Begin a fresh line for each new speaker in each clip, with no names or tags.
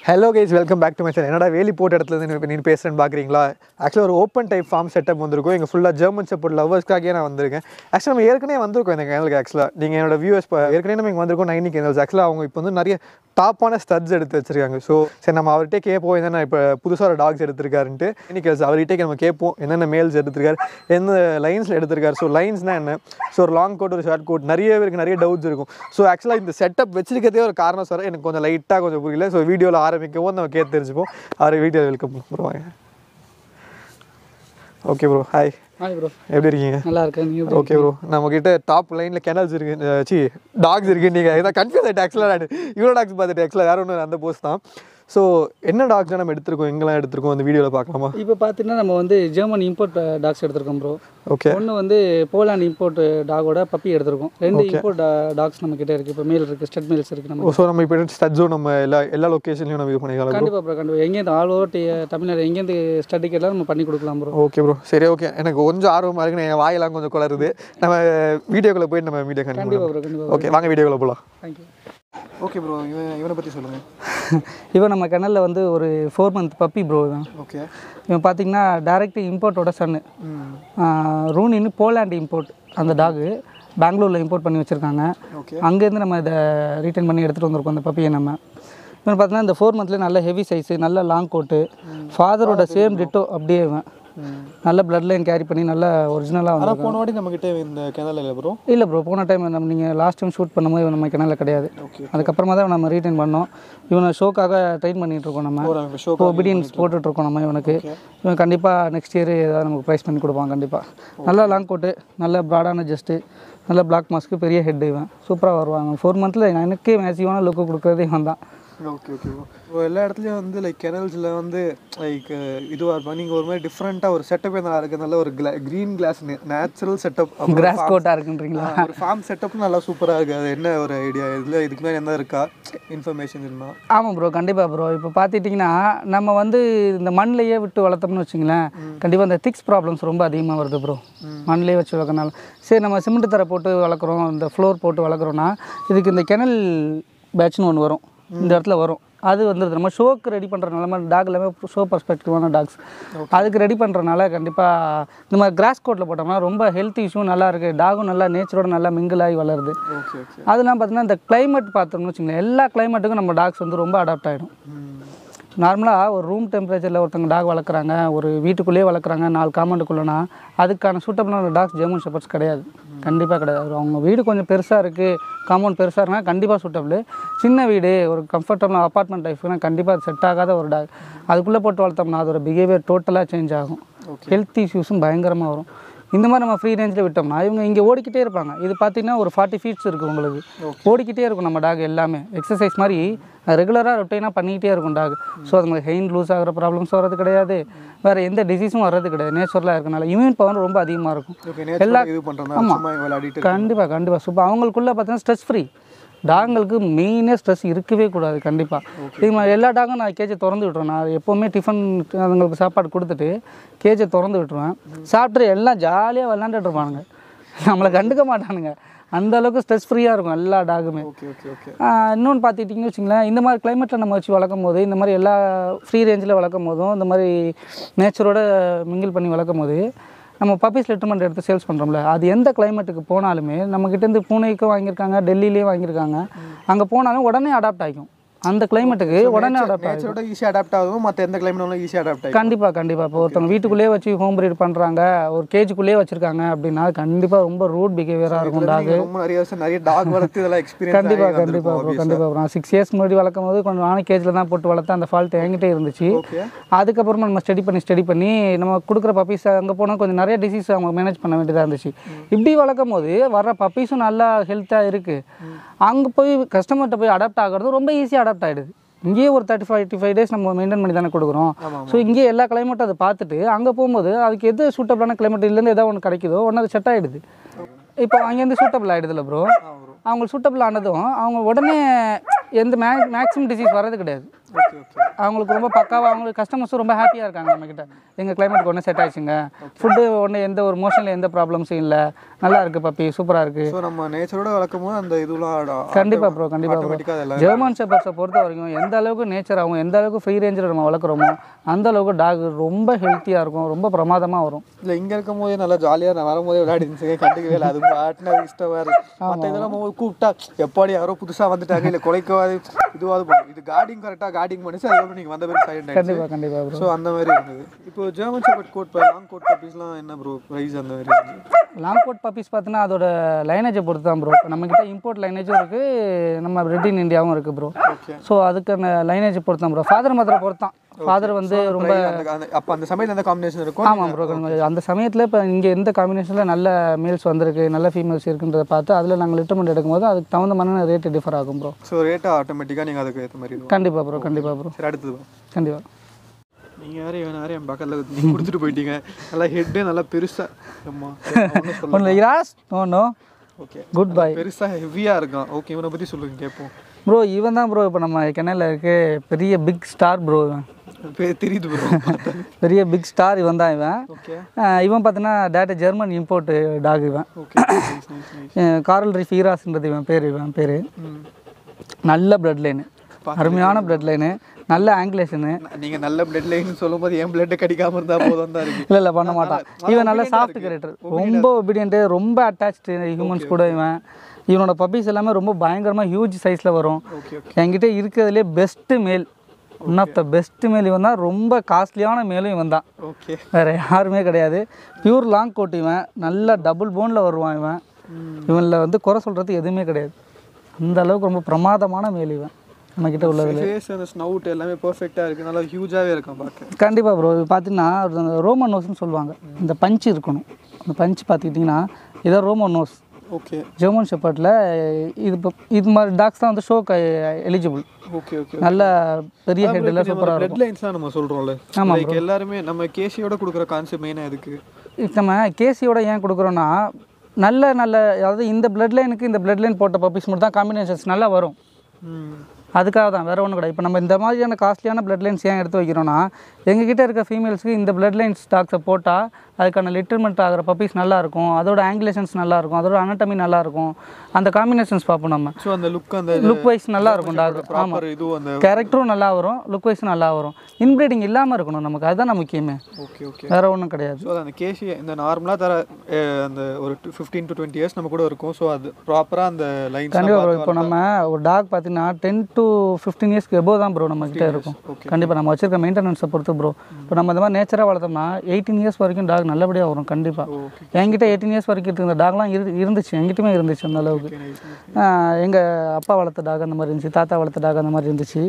Hello guys welcome back to my channel என்னடா வேலி போட்ட இடத்துல இருந்து நீ பேசுகிறேன்னு பார்க்குறீங்களா ஆக்சுவலாக ஒரு ஓப்பன் டைப் ஃபார்ம் செட்டப் வந்திருக்கும் எங்கள் ஃபுல்லாக ஜெர்மன் செப்போர்ட் லவர்ஸ்க்காகவே நான் வந்திருக்கேன் ஆக்சுவலாக நம்ம ஏற்கனவே வந்திருக்கோம் இந்த சேனலுக்கு ஆக்சுவலாக நீங்கள் என்னோட வியூவர்ஸ் ஏற்கனவே நம்ம இங்கே வந்திருக்கோம் நைனி கேனல்ஸ் ஆக்சுவலாக அவங்க இப்போ வந்து நிறைய டாப்பான ஸ்டட்ஸ் எடுத்து வச்சிருக்காங்க ஸோ சரி நம்ம அவர்கிட்ட கேட்போம் என்னென்ன இப்போ புதுசாக ஒரு டாக்ஸ் எடுத்திருக்காருன்ட்டு இன்னைக்கு அவர்கிட்ட நம்ம கேட்போம் என்னென்ன மேல்ஸ் எடுத்திருக்காரு எந்த லைன்ஸில் எடுத்திருக்காரு ஸோ லைன்ஸ்னால் என்ன ஸோ ஒரு லாங் கோட் ஒரு ஷார்ட் கோட் நிறைய பேருக்கு நிறைய டவுட்ஸ் இருக்கும் ஸோ ஆக்சுவலாக இந்த செட்டப் வச்சிருக்கிறதே ஒரு காரணம் சார் எனக்கு கொஞ்சம் லைட்டாக கொஞ்சம் புரியல ஸோ வீடியோவில் ஆரம்பிக்கவும் நம்ம கேட்டு தெரிஞ்சுப்போம் அவர் வீடியோ வெல்கம் பண்ணுவாங்க okay bro hi
hi bro
எப்படி இருக்கீங்க
நல்லா இருக்கேன் நீ எப்படி
ஓகே ப்ரோ நம்ம கிட்ட டாப் லைன்ல கெனல்ஸ் இருக்கு சி டாக்ஸ் இருக்கு நீங்க இதான் கன்ஃபியூஸ் ஆயிட்டு ஆக்சுவலாக நான் இவ்வளோ டாக்ஸ் பார்த்துட்டு ஆக்சுவலாக வேற ஒன்று அந்த போஸ்ட் தான் ஸோ என்ன டாக்ஸ் நம்ம எடுத்திருக்கோம் எங்கெல்லாம் எடுத்திருக்கோம் அந்த வீடியோவில் பார்க்கலாமா
இப்போ பார்த்தீங்கன்னா நம்ம வந்து ஜெர்மன் இம்போர்ட் டாக்ஸ் எடுத்திருக்கோம் ப்ரோ
ஓகே
ஒன்று வந்து போலாண்ட் இம்போர்ட் டாகோட பப்பி எடுத்திருக்கோம் ரெண்டு இம்போர்ட் டாக்ஸ் நம்ம கிட்ட இருக்கு இப்போ மேல் இருக்கு ஸ்டட் மேல்ஸ் இருக்கு நம்ம
ஸோ நம்ம இப்போ ஸ்டட்ஸோ நம்ம எல்லா எல்லா லொக்கேஷன்லையும் நம்ம இது பண்ணிக்கலாம்
கண்டிப்பாக ப்ரோ கண்டிப்பாக எங்கேருந்து ஆல் ஓவர் தமிழ்நாடு எங்கேருந்து ஸ்டடி கேட்டாலும் நம்ம பண்ணி கொடுக்கலாம் ப்ரோ
ஓகே ப்ரோ சரி ஓகே எனக்கு கொஞ்சம் ஆர்வமாக இருக்கு என் வாயெல்லாம் கொஞ்சம் குளருது நம்ம வீடியோக்குள்ளே போயிட்டு நம்ம வீடியோ கண்டிப்பாக
கண்டிப்பாக ப்ரோ கண்டிப்பாக
ஓகே வாங்க வீடியோக்குள்ளே போகலாம்
தேங்க்யூ
ஓகே ப்ரோ இவன் இவனை பற்றி சொல்லுங்கள்
இப்போ நம்ம கிணல்ல வந்து ஒரு ஃபோர் மந்த் பப்பி ப்ரோ இவன்
ஓகே
இவன் பார்த்தீங்கன்னா டைரக்ட் இம்போர்ட்டோட சன்னு ரூனின்னு போலாண்ட் இம்போர்ட் அந்த டாகு பெங்களூரில் இம்போர்ட் பண்ணி வச்சுருக்காங்க
ஓகே
அங்கேருந்து நம்ம இதை ரீட்டைன் பண்ணி எடுத்துகிட்டு வந்திருக்கோம் அந்த பப்பியை நம்ம இப்போ பார்த்தீங்கன்னா இந்த ஃபோர் மந்த்லேயே நல்ல ஹெவி சைஸு நல்ல லாங் கோட்டு ஃபாதரோட சேம் டிட்டோ அப்படியே இவன் நல்ல பிளட் லைன் கேரி பண்ணி நல்ல ஒரிஜினலாக வந்து
ஆனால் போன வாட்டி நம்மக்கிட்ட இந்த கிணல் இல்லை ப்ரோ
இல்லை ப்ரோ போன டைம் நம்ம நீங்கள் லாஸ்ட் டைம் ஷூட் பண்ணும்போது இவன் நம்ம கிணல்ல கிடையாது
ஓகே
அதுக்கப்புறமா தான் நம்ம ரீட்டைன் பண்ணோம் இவனை ஷோக்காக ட்ரெயின் பண்ணிகிட்டு இருக்கோம் நம்ம
நம்ம ஷோ
இப்போ ஒபீடியன்ஸ் போட்டுட்ருக்கோம் நம்ம இவனுக்கு இவன் கண்டிப்பாக நெக்ஸ்ட் இயர் ஏதாவது நமக்கு ப்ரைஸ் பண்ணி கொடுப்பான் கண்டிப்பாக நல்ல லாங் கோட்டு நல்ல ப்ராடான ஜஸ்ட்டு நல்ல பிளாக் மாஸ்க்கு பெரிய ஹெட் இவன் சூப்பராக வருவாங்க ஃபோர் மந்த்தில் எனக்கே மேசிவான லுக்கு கொடுக்குறதே இவன் தான்
ஓகே ஓகே ப்ரோ எல்லா இடத்துலையும் வந்து லைக் கெனல்ஸில் வந்து லைக் இதுவாக இருப்பாங்க நீங்கள் ஒரு மாதிரி டிஃப்ரெண்ட்டாக ஒரு செட்டப்பே நல்லா இருக்குது நல்ல ஒரு கிளா green grass natural setup
grass கோட்டாக இருக்குன்றீங்களா
ஒரு ஃபார்ம் செட்டப்பும் நல்லா சூப்பராக இருக்குது அது என்ன ஒரு ஐடியா இதில் இதுக்கு மேலே என்ன இருக்கா இன்ஃபர்மேஷன் இருந்தால்
ஆமாம் ப்ரோ கண்டிப்பாக ப்ரோ இப்போ பார்த்துட்டிங்கன்னா நம்ம வந்து இந்த மண்ணிலேயே விட்டு வளர்த்தோம்னு வச்சுங்களேன் கண்டிப்பாக இந்த திக்ஸ் ப்ராப்ளம்ஸ் ரொம்ப அதிகமாக வருது ப்ரோ மண்ணிலே வச்சு வளர்க்கறனால சரி நம்ம சிமெண்ட் தரை போட்டு வளர்க்குறோம் இந்த ஃப்ளோர் போட்டு வளர்க்குறோன்னா இதுக்கு இந்த கெனல் பேட்ச்னு ஒன்று வரும் இந்த இடத்துல வரும் அது வந்துடுது நம்ம ஷோக்கு ரெடி பண்ணுற நிலமை டாக் எல்லாமே ஷோ பர்ஸ்பெக்டிவான டாக்ஸ் அதுக்கு ரெடி பண்ணுறனால கண்டிப்பாக இந்த மாதிரி கிராஸ் கோட்டில் போட்டோம்னா ரொம்ப ஹெல்த் இஷ்யூ நல்லா இருக்குது டாகும் நல்லா நேச்சரோட நல்லா மிங்கிள் ஆகி வளருது
ஓகே ஓகே
அதெல்லாம் பார்த்தீங்கன்னா இந்த climate பார்த்தோம்னு வச்சுங்களேன் எல்லா கிளைமேட்டுக்கும் நம்ம டாக்ஸ் வந்து ரொம்ப அடாப்ட் ஆகிடும் நார்மலாக ஒரு ரூம் டெம்பரேச்சரில் ஒருத்தவங்க டாக் வளர்க்குறாங்க ஒரு வீட்டுக்குள்ளேயே வளர்க்குறாங்க நாலு காம்பவுண்டுக்குள்ளனா அதுக்கான சூட்டபிளான டாக்ஸ் ஜெர்மன் ஷெப்பர்ட்ஸ் கிடையாது கண்டிப்பாக கிடையாது அவங்க வீடு கொஞ்சம் பெருசாக இருக்குது காம்பவுண்ட் பெருசாக இருக்குன்னா கண்டிப்பாக சூட்டபிள் சின்ன வீடு ஒரு கம்ஃபர்டபுளான அப்பார்ட்மெண்ட் லைஃப்னா கண்டிப்பாக அது செட் ஆகாத ஒரு டாக் அதுக்குள்ளே போட்டு வளர்த்தோம்னா அதோட பிஹேவியர் டோட்டலாக சேஞ்ச் ஆகும் ஹெல்த் இஷ்யூஸும் பயங்கரமாக வரும் இந்த மாதிரி நம்ம ஃப்ரீ ரேஞ்சில் விட்டோம்னா இவங்க இங்கே ஓடிக்கிட்டே இருப்பாங்க இது பார்த்தீங்கன்னா ஒரு ஃபார்ட்டி ஃபீட்ஸ் இருக்குது உங்களுக்கு ஓடிக்கிட்டே இருக்கும் நம்ம டாக் எல்லாமே எக்ஸசைஸ் மாதிரி ரெகுலராக ரொட்டீனாக பண்ணிக்கிட்டே இருக்கும் டாக் ஸோ அதுங்களுக்கு ஹெயின் லூஸ் ஆகிற ப்ராப்ளம்ஸ் வர்றது கிடையாது வேறு எந்த டிசீஸும் வர்றது கிடையாது நேச்சுரலாக இருக்கனால இம்யூன் பவர் ரொம்ப அதிகமாக இருக்கும்
ஓகே நேச்சுரல் இது பண்ணுறேன் சும்மா விளையாடிட்டு
கண்டிப்பாக கண்டிப்பாக சூப்பர் அவங்களுக்குள்ள பார்த்தீங்கன்னா ஸ்ட்ரெஸ் ஃப்ரீ டாங்களுக்கு மெயினே ஸ்ட்ரெஸ் இருக்கவே கூடாது கண்டிப்பாக இது மாதிரி எல்லா டாகும் நான் கேஜை திறந்து விட்டுருவேன் நான் எப்போவுமே டிஃபன் அதுங்களுக்கு சாப்பாடு கொடுத்துட்டு கேஜை திறந்து விட்டுருவேன் சாப்பிட்டு எல்லாம் ஜாலியாக விளாண்டுட்டு இருப்பானுங்க நம்மளை கண்டுக்க மாட்டானுங்க அந்த அளவுக்கு ஸ்ட்ரெஸ் ஃப்ரீயாக இருக்கும் எல்லா டாகுமே
ஓகே ஓகே ஓகே
இன்னொன்று பார்த்துக்கிட்டிங்கன்னு வச்சுங்களேன் இந்த மாதிரி கிளைமேட்டில் நம்ம வச்சு வளர்க்கும் போது இந்த மாதிரி எல்லா ஃப்ரீ ரேஞ்சில் வளர்க்கும் போதும் இந்த மாதிரி நேச்சரோட மிங்கிள் பண்ணி வளர்க்கும் போது நம்ம பப்பீஸ் லிட்டர்மெண்ட் எடுத்து சேல்ஸ் பண்ணுறோம்ல அது எந்த கிளைமேட்டுக்கு போனாலுமே நம்மக்கிட்டேருந்து பூனேக்கும் வாங்கியிருக்காங்க டெல்லியிலேயும் வாங்கியிருக்காங்க அங்கே போனாலும் உடனே அடாப்ட் ஆகிக்கும் அந்த கிளைமேட்டுக்கு உடனே அடாப்ட் ஆகும்
நேச்சரோட ஈஸியாக அடாப்ட் ஆகும் மற்ற எந்த கிளைமேட்னாலும் ஈஸியாக அடாப்ட் ஆகும்
கண்டிப்பாக கண்டிப்பாக இப்போ ஒருத்தவங்க வீட்டுக்குள்ளேயே வச்சு ஹோம் ப்ரீட் பண்ணுறாங்க ஒரு கேஜுக்குள்ளேயே வச்சுருக்காங்க அப்படின்னா கண்டிப்பாக ரொம்ப ரூட் பிஹேவியராக இருக்கும் டாக்
ரொம்ப நிறைய வருஷம் நிறைய டாக் வளர்த்து இதெல்லாம் எக்ஸ்பீரியன்ஸ்
கண்டிப்பாக கண்டிப்பாக ப்ரோ கண்டிப்பாக நான் சிக்ஸ் இயர்ஸ் முன்னாடி வளர்க்கும் போது கொஞ்சம் நானும் கேஜில் தான் போட்டு வளர்த்தேன் அந்த ஃபால்ட் என்கிட்டே இருந்துச்சு
ஓகே
அதுக்கப்புறமா நம்ம ஸ்டடி பண்ணி ஸ்டடி பண்ணி நம்ம கொடுக்குற பப்பீஸ் அங்கே போனால் கொஞ்சம் நிறைய டிசீஸ் அவங்க மேனேஜ் பண்ண வேண்டியதாக இருந்துச்சு இப்படி வளர்க்கும் போது வர்ற பப்பீஸும் நல்லா ஹெல்த்தாக இருக்குது அங்கே போய் கஸ்டமர்கிட்ட போய் அடாப்ட் ஆகிறது ரொம்ப ஈஸியாக அடாப்ட் ஆகிடுது இங்கேயே ஒரு thirty five eighty five days நம்ம மெயின்டைன் பண்ணி தானே கொடுக்குறோம் ஸோ இங்கேயே எல்லா கிளைமேட்டும் அதை பார்த்துட்டு அங்கே போகும்போது அதுக்கு எது சூட்டபிளான கிளைமேட் இல்லைன்னு ஏதாவது ஒன்று கிடைக்குதோ ஒன்று அது செட் ஆகிடுது இப்போ அங்கேருந்து சூட்டபிள் ஆகிடுதுல ப்ரோ அவங்களுக்கு சூட்டபிள் ஆனதும் அவங்க உடனே எந்த மே மேக்ஸிமம் டிசீஸ் வர்றது கிடையாது
ஓகே ஓகே
அவங்களுக்கு ரொம்ப பக்காவாக அவங்களுக்கு கஸ்டமர்ஸும் ரொம்ப ஹாப்பியாக இருக்காங்க நம்மக்கிட்ட எங்கள் கிளைமேட்டுக்கு ஒன்று செட் ஆயிடுச்சுங்க ஃபுட்டு ஒன்று எந்த ஒரு மோஷனில் எந்த ப்ராப்ளம்ஸும் இல்லை நல்லா இருக்குது பப்பி சூப்பராக இருக்குது
ஸோ நம்ம நேச்சரோட வளர்க்கும் போது அந்த இதுலாம்
கண்டிப்பாக ப்ரோ கண்டிப்பாக ப்ரோ
ஆட்டோமேட்டிக்காக அதெல்லாம்
ஜெர்மன் ஷெப்பர்ஸை பொறுத்த வரைக்கும் எந்த அளவுக்கு நேச்சர் ஆகும் எந்த அளவுக்கு ஃப்ரீ ரேஞ்சில் நம்ம வளர்க்குறோமோ அந்த அளவுக்கு டாக் ரொம்ப ஹெல்த்தியாக இருக்கும் ரொம்ப பிரமாதமாக வரும்
இல்லை இங்கே இருக்கும் போதே நல்லா ஜாலியாக நான் வரும்போதே விளையாடி இருந்துச்சு கண்டுக்கவே இல்லை அது பாட்டுனா இஷ்டம் வேறு மற்ற இதெல்லாம் போகும்போது கூப்பிட்டா எப்பாடி யாரோ புதுசாக வந்துட்டாங்க இல்லை குலைக்கவாது இதுவாது பண்ணும் இது கார்டிங் கரெக்டாக கார்டிங் பண்ணிச்சு அதுக்கப்புறம் நீங்கள் வந்த பிறகு சைலண்ட் ஆகிடுச்சு
கண்டிப்பாக கண்டிப்பாக ப்ரோ
ஸோ அந்த மாதிரி இருந்தது இப்போ German shepherd coat long coat பப்பீஸ்லாம் என்ன ப்ரோ ப்ரைஸ் அந்த மாதிரி இருந்துச்சு
லாங் கோட் பப்பீஸ் பார்த்தீங்கன்னா அதோட லைனேஜை பொறுத்து தான் ப்ரோ இப்போ நம்மக்கிட்ட இம்போர்ட் லைனேஜும் இருக்குது நம்ம ரெட் இன் இந்தியாவும் இருக்குது ப்ரோ
ஓகே
ஸோ அதுக்கான லைனேஜ் பொறுத்து தான் ப்ரோ ஃபாதர் மதரை பொறுத்து தான் ஃபாதர் வந்து ரொம்ப
அப்போ அந்த சமையல் எந்த காம்பினேஷன் இருக்கும்
ஆமாம் ப்ரோ அந்த சமயத்தில் இப்போ இங்கே எந்த காம்பினேஷனில் நல்ல மேல்ஸ் வந்திருக்கு நல்ல ஃபீமேல்ஸ் இருக்குன்றதை பார்த்து அதில் நாங்கள் லிட்டர்மெண்ட் எடுக்கும்போது அதுக்கு தகுந்த மாதிரி ரேட்டு டிஃபர் ஆகும் ப்ரோ
ஸோ ரேட்டை ஆட்டோமேட்டிக்காக நீங்கள் அதுக்கு ஏற்ற மாதிரி இருக்கும்
கண்டிப்பாக ப்ரோ கண்டிப்பாக ப்ரோ
சரி அடுத்தது வா.
கண்டிப்பாக
நீங்கள் வேறு இவன் வேறு என் பக்கத்தில் நீங்கள் கொடுத்துட்டு போயிட்டீங்க நல்லா ஹெட்டு நல்லா பெருசாக ஆமா ஒன்றும் சொல்ல
ஒன்று Eros no no
okay
good bye
பெருசாக ஹெவியாக இருக்கான் ஓகே இவனை பற்றி சொல்லுங்க கேட்போம்
ப்ரோ இவன் தான் ப்ரோ இப்போ நம்ம கென்னையில் இருக்க பெரிய பிக் ஸ்டார் ப்ரோ இவன்
பேர் தெரியுது ப்ரோ
பெரிய பிக் ஸ்டார் இவன் தான் இவன்
ஓகே
அஹ் இவன் பார்த்தீங்கன்னா டேட்டா ஜெர்மன் இம்போர்ட் டாக் இவன்
ஓகே நைஸ் நைஸ் நைஸ்
காரல் ரிஃப் ஈராஸ்ன்றது இவன் பேர் இவன் பேர்
ம்
நல்ல பிளட் லைனு அருமையான பிளட் லைனு நல்ல ஆங்கிலேஷனு
நீங்கள் நல்ல பிளட் லைன் சொல்லும்போது என் பிளட்டை கடிக்காமல் இருந்தால் போதும் தான் இருக்கு
இல்லை இல்லை பண்ண மாட்டான் இவன் நல்ல சாஃப்ட் கேரக்டர் ரொம்ப ஒபீடியன்ட்டு ரொம்ப அட்டாச்சு ஹியூமன்ஸ் கூட இவன் இவனோட பப்பீஸ் எல்லாமே ரொம்ப பயங்கரமாக ஹியூஜ் சைஸில் வரும்
ஓகே ஓகே
என்கிட்ட இருக்கிறதுலே பெஸ்ட்டு மேல் ஒன் ஆஃப் த பெஸ்ட் மேல் இவன் தான் ரொம்ப காஸ்ட்லியான மேலும் இவன் தான்
ஓகே
வேறு யாருமே கிடையாது பியூர் லாங் கோட் இவன் நல்ல டபுள் போனில் வருவான் இவன் இவனில் வந்து குறை சொல்கிறது எதுவுமே கிடையாது அந்த அளவுக்கு ரொம்ப பிரமாதமான மேல் இவன் நம்மக்கிட்ட உள்ளது
ஃபேஸ் அந்த ஸ்னவுட் எல்லாமே பர்ஃபெக்டாக இருக்குது நல்லா ஹியூஜாகவே இருக்கான் பார்க்க
கண்டிப்பாக ப்ரோ இது பார்த்தீங்கன்னா அந்த ரோமன் நோஸ்னு சொல்லுவாங்க இந்த பஞ்சு இருக்கணும் அந்த பஞ்சு பார்த்துக்கிட்டிங்கன்னா இதான் ரோமன் நோஸ்
ஓகே
ஜெர்மன் ஷெப்பர்டில் இது இப்போ இது மாதிரி டாக்ஸ் தான் வந்து ஷோக்கு எலிஜிபிள்
ஓகே ஓகே
நல்ல பெரிய ஹெட்டில் சூப்பராக
பிளட் லைன்ஸ்லாம் நம்ம சொல்கிறோம்ல லைக் எல்லாருமே நம்ம கேசியோட கொடுக்குற கான்செப்ட் மெயினாக எதுக்கு
இப்போ நம்ம கேசியோட ஏன் கொடுக்குறோன்னா நல்ல நல்ல அதாவது இந்த பிளட் லைனுக்கு இந்த பிளட் லைன் போட்ட பப்பீஸ் மட்டும் தான் காம்பினேஷன்ஸ் நல்லா வரும்
ம்
அதுக்காக தான் வேறு ஒன்றும் கிடையாது இப்போ நம்ம இந்த மாதிரியான காஸ்ட்லியான பிளட் லைன்ஸ் ஏன் எடுத்து வைக்கிறோன்னா எங்ககிட்ட இருக்க ஃபீமேல்ஸ்க்கு இந்த பிளட் லைன்ஸ் டாக்ஸை போட்டால் அதுக்கான லிட்டர்மெண்ட் ஆகிற பப்பீஸ் நல்லா இருக்கும் அதோட ஆங்கிலேஷன்ஸ் நல்லா இருக்கும் அதோட anatomy நல்லா இருக்கும் அந்த காம்பினேஷன்ஸ் பார்ப்போம் நம்ம
ஸோ அந்த லுக் அந்த
லுக் வைஸ் நல்லா இருக்கும் டாக்
ப்ராப்பர் இதுவும் அந்த
கேரக்டரும் நல்லா வரும் லுக் வைஸும் நல்லா வரும் இன்ப்ரீடிங் இல்லாமல் இருக்கணும் நமக்கு அதுதான் நம்ம முக்கியமே
ஓகே ஓகே
வேற ஒன்றும் கிடையாது
ஸோ அந்த கேசி இந்த நார்மலாக தர அஹ், அந்த ஒரு ஃபிஃப்டீன் டு டுவெண்ட்டி இயர்ஸ் நம்ம கூட இருக்கும் ஸோ அது ப்ராப்பராக அந்த லைன்ஸ்
கண்டிப்பாக ப்ரோ இப்போ நம்ம ஒரு டாக் பார்த்தீங்கன்னா டென் டு ஃபிஃப்டீன் இயர்ஸ்க்கு எபோவ் தான் ப்ரோ நம்ம கிட்ட இருக்கும்
okay.
கண்டிப்பாக நம்ம வச்சிருக்க மெயின்டெனன்ஸை பொறுத்து ப்ரோ இப்போ நம்ம இந்த மாதிரி நேச்சராக வளர்த்தோம்னா எயிட்டீன் இயர்ஸ் வரைக்கும் டாக் நல்லபடியாக வரும் கண்டிப்பாக
ஓகே
என்கிட்ட எயிட்டீன் இயர்ஸ் வரைக்கும் இருந்த டாக்லாம் இரு இருந்துச்சு என்கிட்டயுமே இருந்துச்சு அந்த அளவுக்கு
ஓகே நைஸ்
எங்கள் அப்பா வளர்த்த டாக் அந்த மாதிரி இருந்துச்சு தாத்தா வளர்த்த டாக் அந்த மாதிரி இருந்துச்சு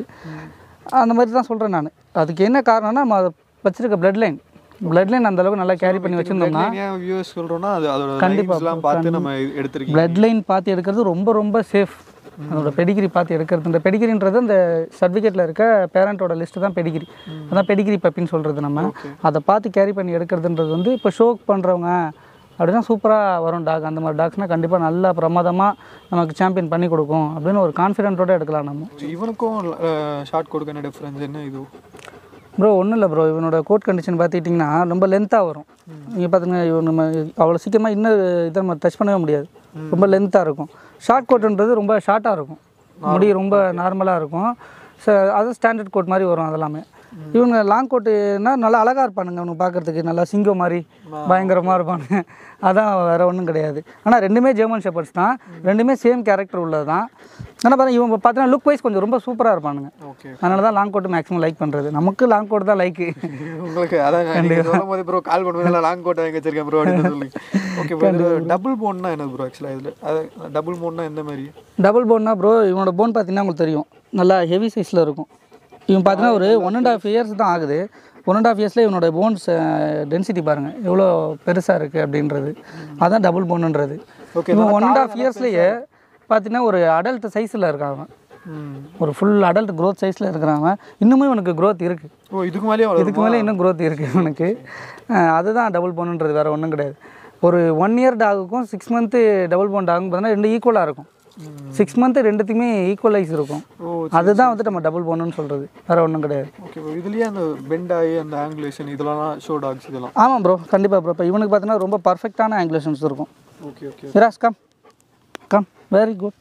அந்த மாதிரி தான் சொல்கிறேன் நான் அதுக்கு என்ன காரணம்னா நம்ம வச்சிருக்க பிளட் லைன் பிளட் லைன் அந்த அளவுக்கு நல்லா கேரி பண்ணி வச்சிருந்தோம்னா
ஏன் வியூஸ் சொல்கிறோன்னா அது அதோட
கண்டிப்பா
லைன்ஸ்லாம் பார்த்து நம்ம எடுத்திருக்கீங்க
பிளட் லைன் பார்த்து எடுக்கிறது ரொம்ப ரொம்ப சேஃப் அதோட பெடிகிரி பார்த்து எடுக்கிறது இந்த பெடிகிரின்றது அந்த சர்டிஃபிகேட்டில் இருக்க பேரண்ட்டோட லிஸ்ட்டு தான் பெடிகிரி அதான் பெடிகிரி பப்பின்னு சொல்கிறது நம்ம அதை பார்த்து கேரி பண்ணி எடுக்கிறதுன்றது வந்து இப்போ ஷோக் பண்ணுறவங்க அப்படின்னா சூப்பராக வரும் டாக் அந்த மாதிரி டாக்ஸ்னால் கண்டிப்பாக நல்லா பிரமாதமாக நமக்கு சாம்பியன் பண்ணி கொடுக்கும் அப்படின்னு ஒரு கான்ஃபிடென்ட்டோட எடுக்கலாம் நம்ம
இவனுக்கும் ஷார்ட் கொடுக்க என்ன டிஃப்ரென்ஸ் என்ன இது
ப்ரோ ஒன்றும் இல்லை ப்ரோ இவனோட கோட் கண்டிஷன் பார்த்துக்கிட்டிங்கன்னா ரொம்ப லென்த்தாக வரும் நீங்கள் பார்த்தீங்கன்னா இவன் நம்ம அவ்வளோ சீக்கிரமாக இன்னும் இதை நம்ம டச் பண்ணவே முடியாது ரொம்ப லென்த்தாக இருக்கும் ஷார்ட் கோட்டுன்றது ரொம்ப ஷார்ட்டாக இருக்கும் முடி ரொம்ப நார்மலாக இருக்கும் ஸோ அது ஸ்டாண்டர்ட் கோட் மாதிரி வரும் அதெல்லாமே இவங்க லாங் கோட்டுனா நல்லா அழகாக இருப்பானுங்க அவனுக்கு பார்க்குறதுக்கு நல்லா சிங்கம் மாதிரி பயங்கரமாக இருப்பானுங்க அதான் வேறு ஒன்றும் கிடையாது ஆனால் ரெண்டுமே ஜெர்மன் ஷெப்பர்ட்ஸ் தான் ரெண்டுமே சேம் கேரக்டர் உள்ளது தான் ஆனால் பாருங்க இவங்க பார்த்தீங்கன்னா லுக் வைஸ் கொஞ்சம் ரொம்ப சூப்பராக இருப்பானுங்க
ஓகே
அதனால தான் லாங் கோட் மேக்ஸிமம் லைக் பண்ணுறது நமக்கு லாங் கோட் தான் லைக்கு
உங்களுக்கு அதான் நீங்கள் சொல்லும் போது ப்ரோ கால் பண்ணும்போது லாங் கோட்டை எங்கே வச்சிருக்கேன் ப்ரோ அப்படின்னு சொல்லி ஓகே ப்ரோ டபுள் போன்னா என்ன ப்ரோ ஆக்சுவலாக இதில் அது டபுள் போன்னா எந்த மாதிரி
டபுள் போன்னா ப்ரோ இவனோட போன் பார்த்தீங்கன்னா உங்களுக்கு தெரியும் நல்லா ஹெவி சைஸில் இருக்கும் இவன் பார்த்தீங்கன்னா ஒரு ஒன் அண்ட் ஆஃப் இயர்ஸ் தான் ஆகுது ஒன் அண்ட் ஆஃப் இயர்ஸில் இவனோட போன்ஸ் டென்சிட்டி பாருங்கள் எவ்வளோ பெருசாக இருக்குது அப்படின்றது அதான் டபுள் போனுன்றது
Okay,
இவன் ஒன் அண்ட் ஆஃப் இயர்ஸ்லேயே பார்த்தீங்கன்னா ஒரு அடல்ட் சைஸில் இருக்கான் அவன்
ம்
ஒரு ஃபுல் அடல்ட் க்ரோத் சைஸில் இருக்கிறவன் இன்னுமே இவனுக்கு க்ரோத் இருக்குது
ஓ இதுக்கு மேலேயே வளரும்
இதுக்கு மேலே இன்னும் growth இருக்குது இவனுக்கு அஹ் அதுதான் டபுள் போனுன்றது வேறு ஒன்றும் கிடையாது ஒரு ஒன் இயர் டாகுக்கும் சிக்ஸ் மந்த்து டபுள் போன் டாகும் பார்த்தீங்கன்னா ரெண்டு ஈக்குவலாக இருக்கும் சிக்ஸ் மந்த்து ரெண்டுத்துக்குமே ஈக்குவலைஸ் இருக்கும்
ஓ
அதுதான் வந்து நம்ம டபுள் போனோம்னு சொல்கிறது வேறு ஒன்றும் கிடையாது
ஓகே ப்ரோ இதுலயே அந்த பெண்ட் ஆகி அந்த ஆங்குலேஷன் இதெல்லாம் ஷோ டாக்ஸ் இதெல்லாம்
ஆமாம் ப்ரோ கண்டிப்பாக ப்ரோ இப்போ இவனுக்கு பார்த்தீங்கன்னா ரொம்ப பர்ஃபெக்டான ஆங்குலேஷன்ஸ் இருக்கும்
okay okay
Viras, come. Come. Very good.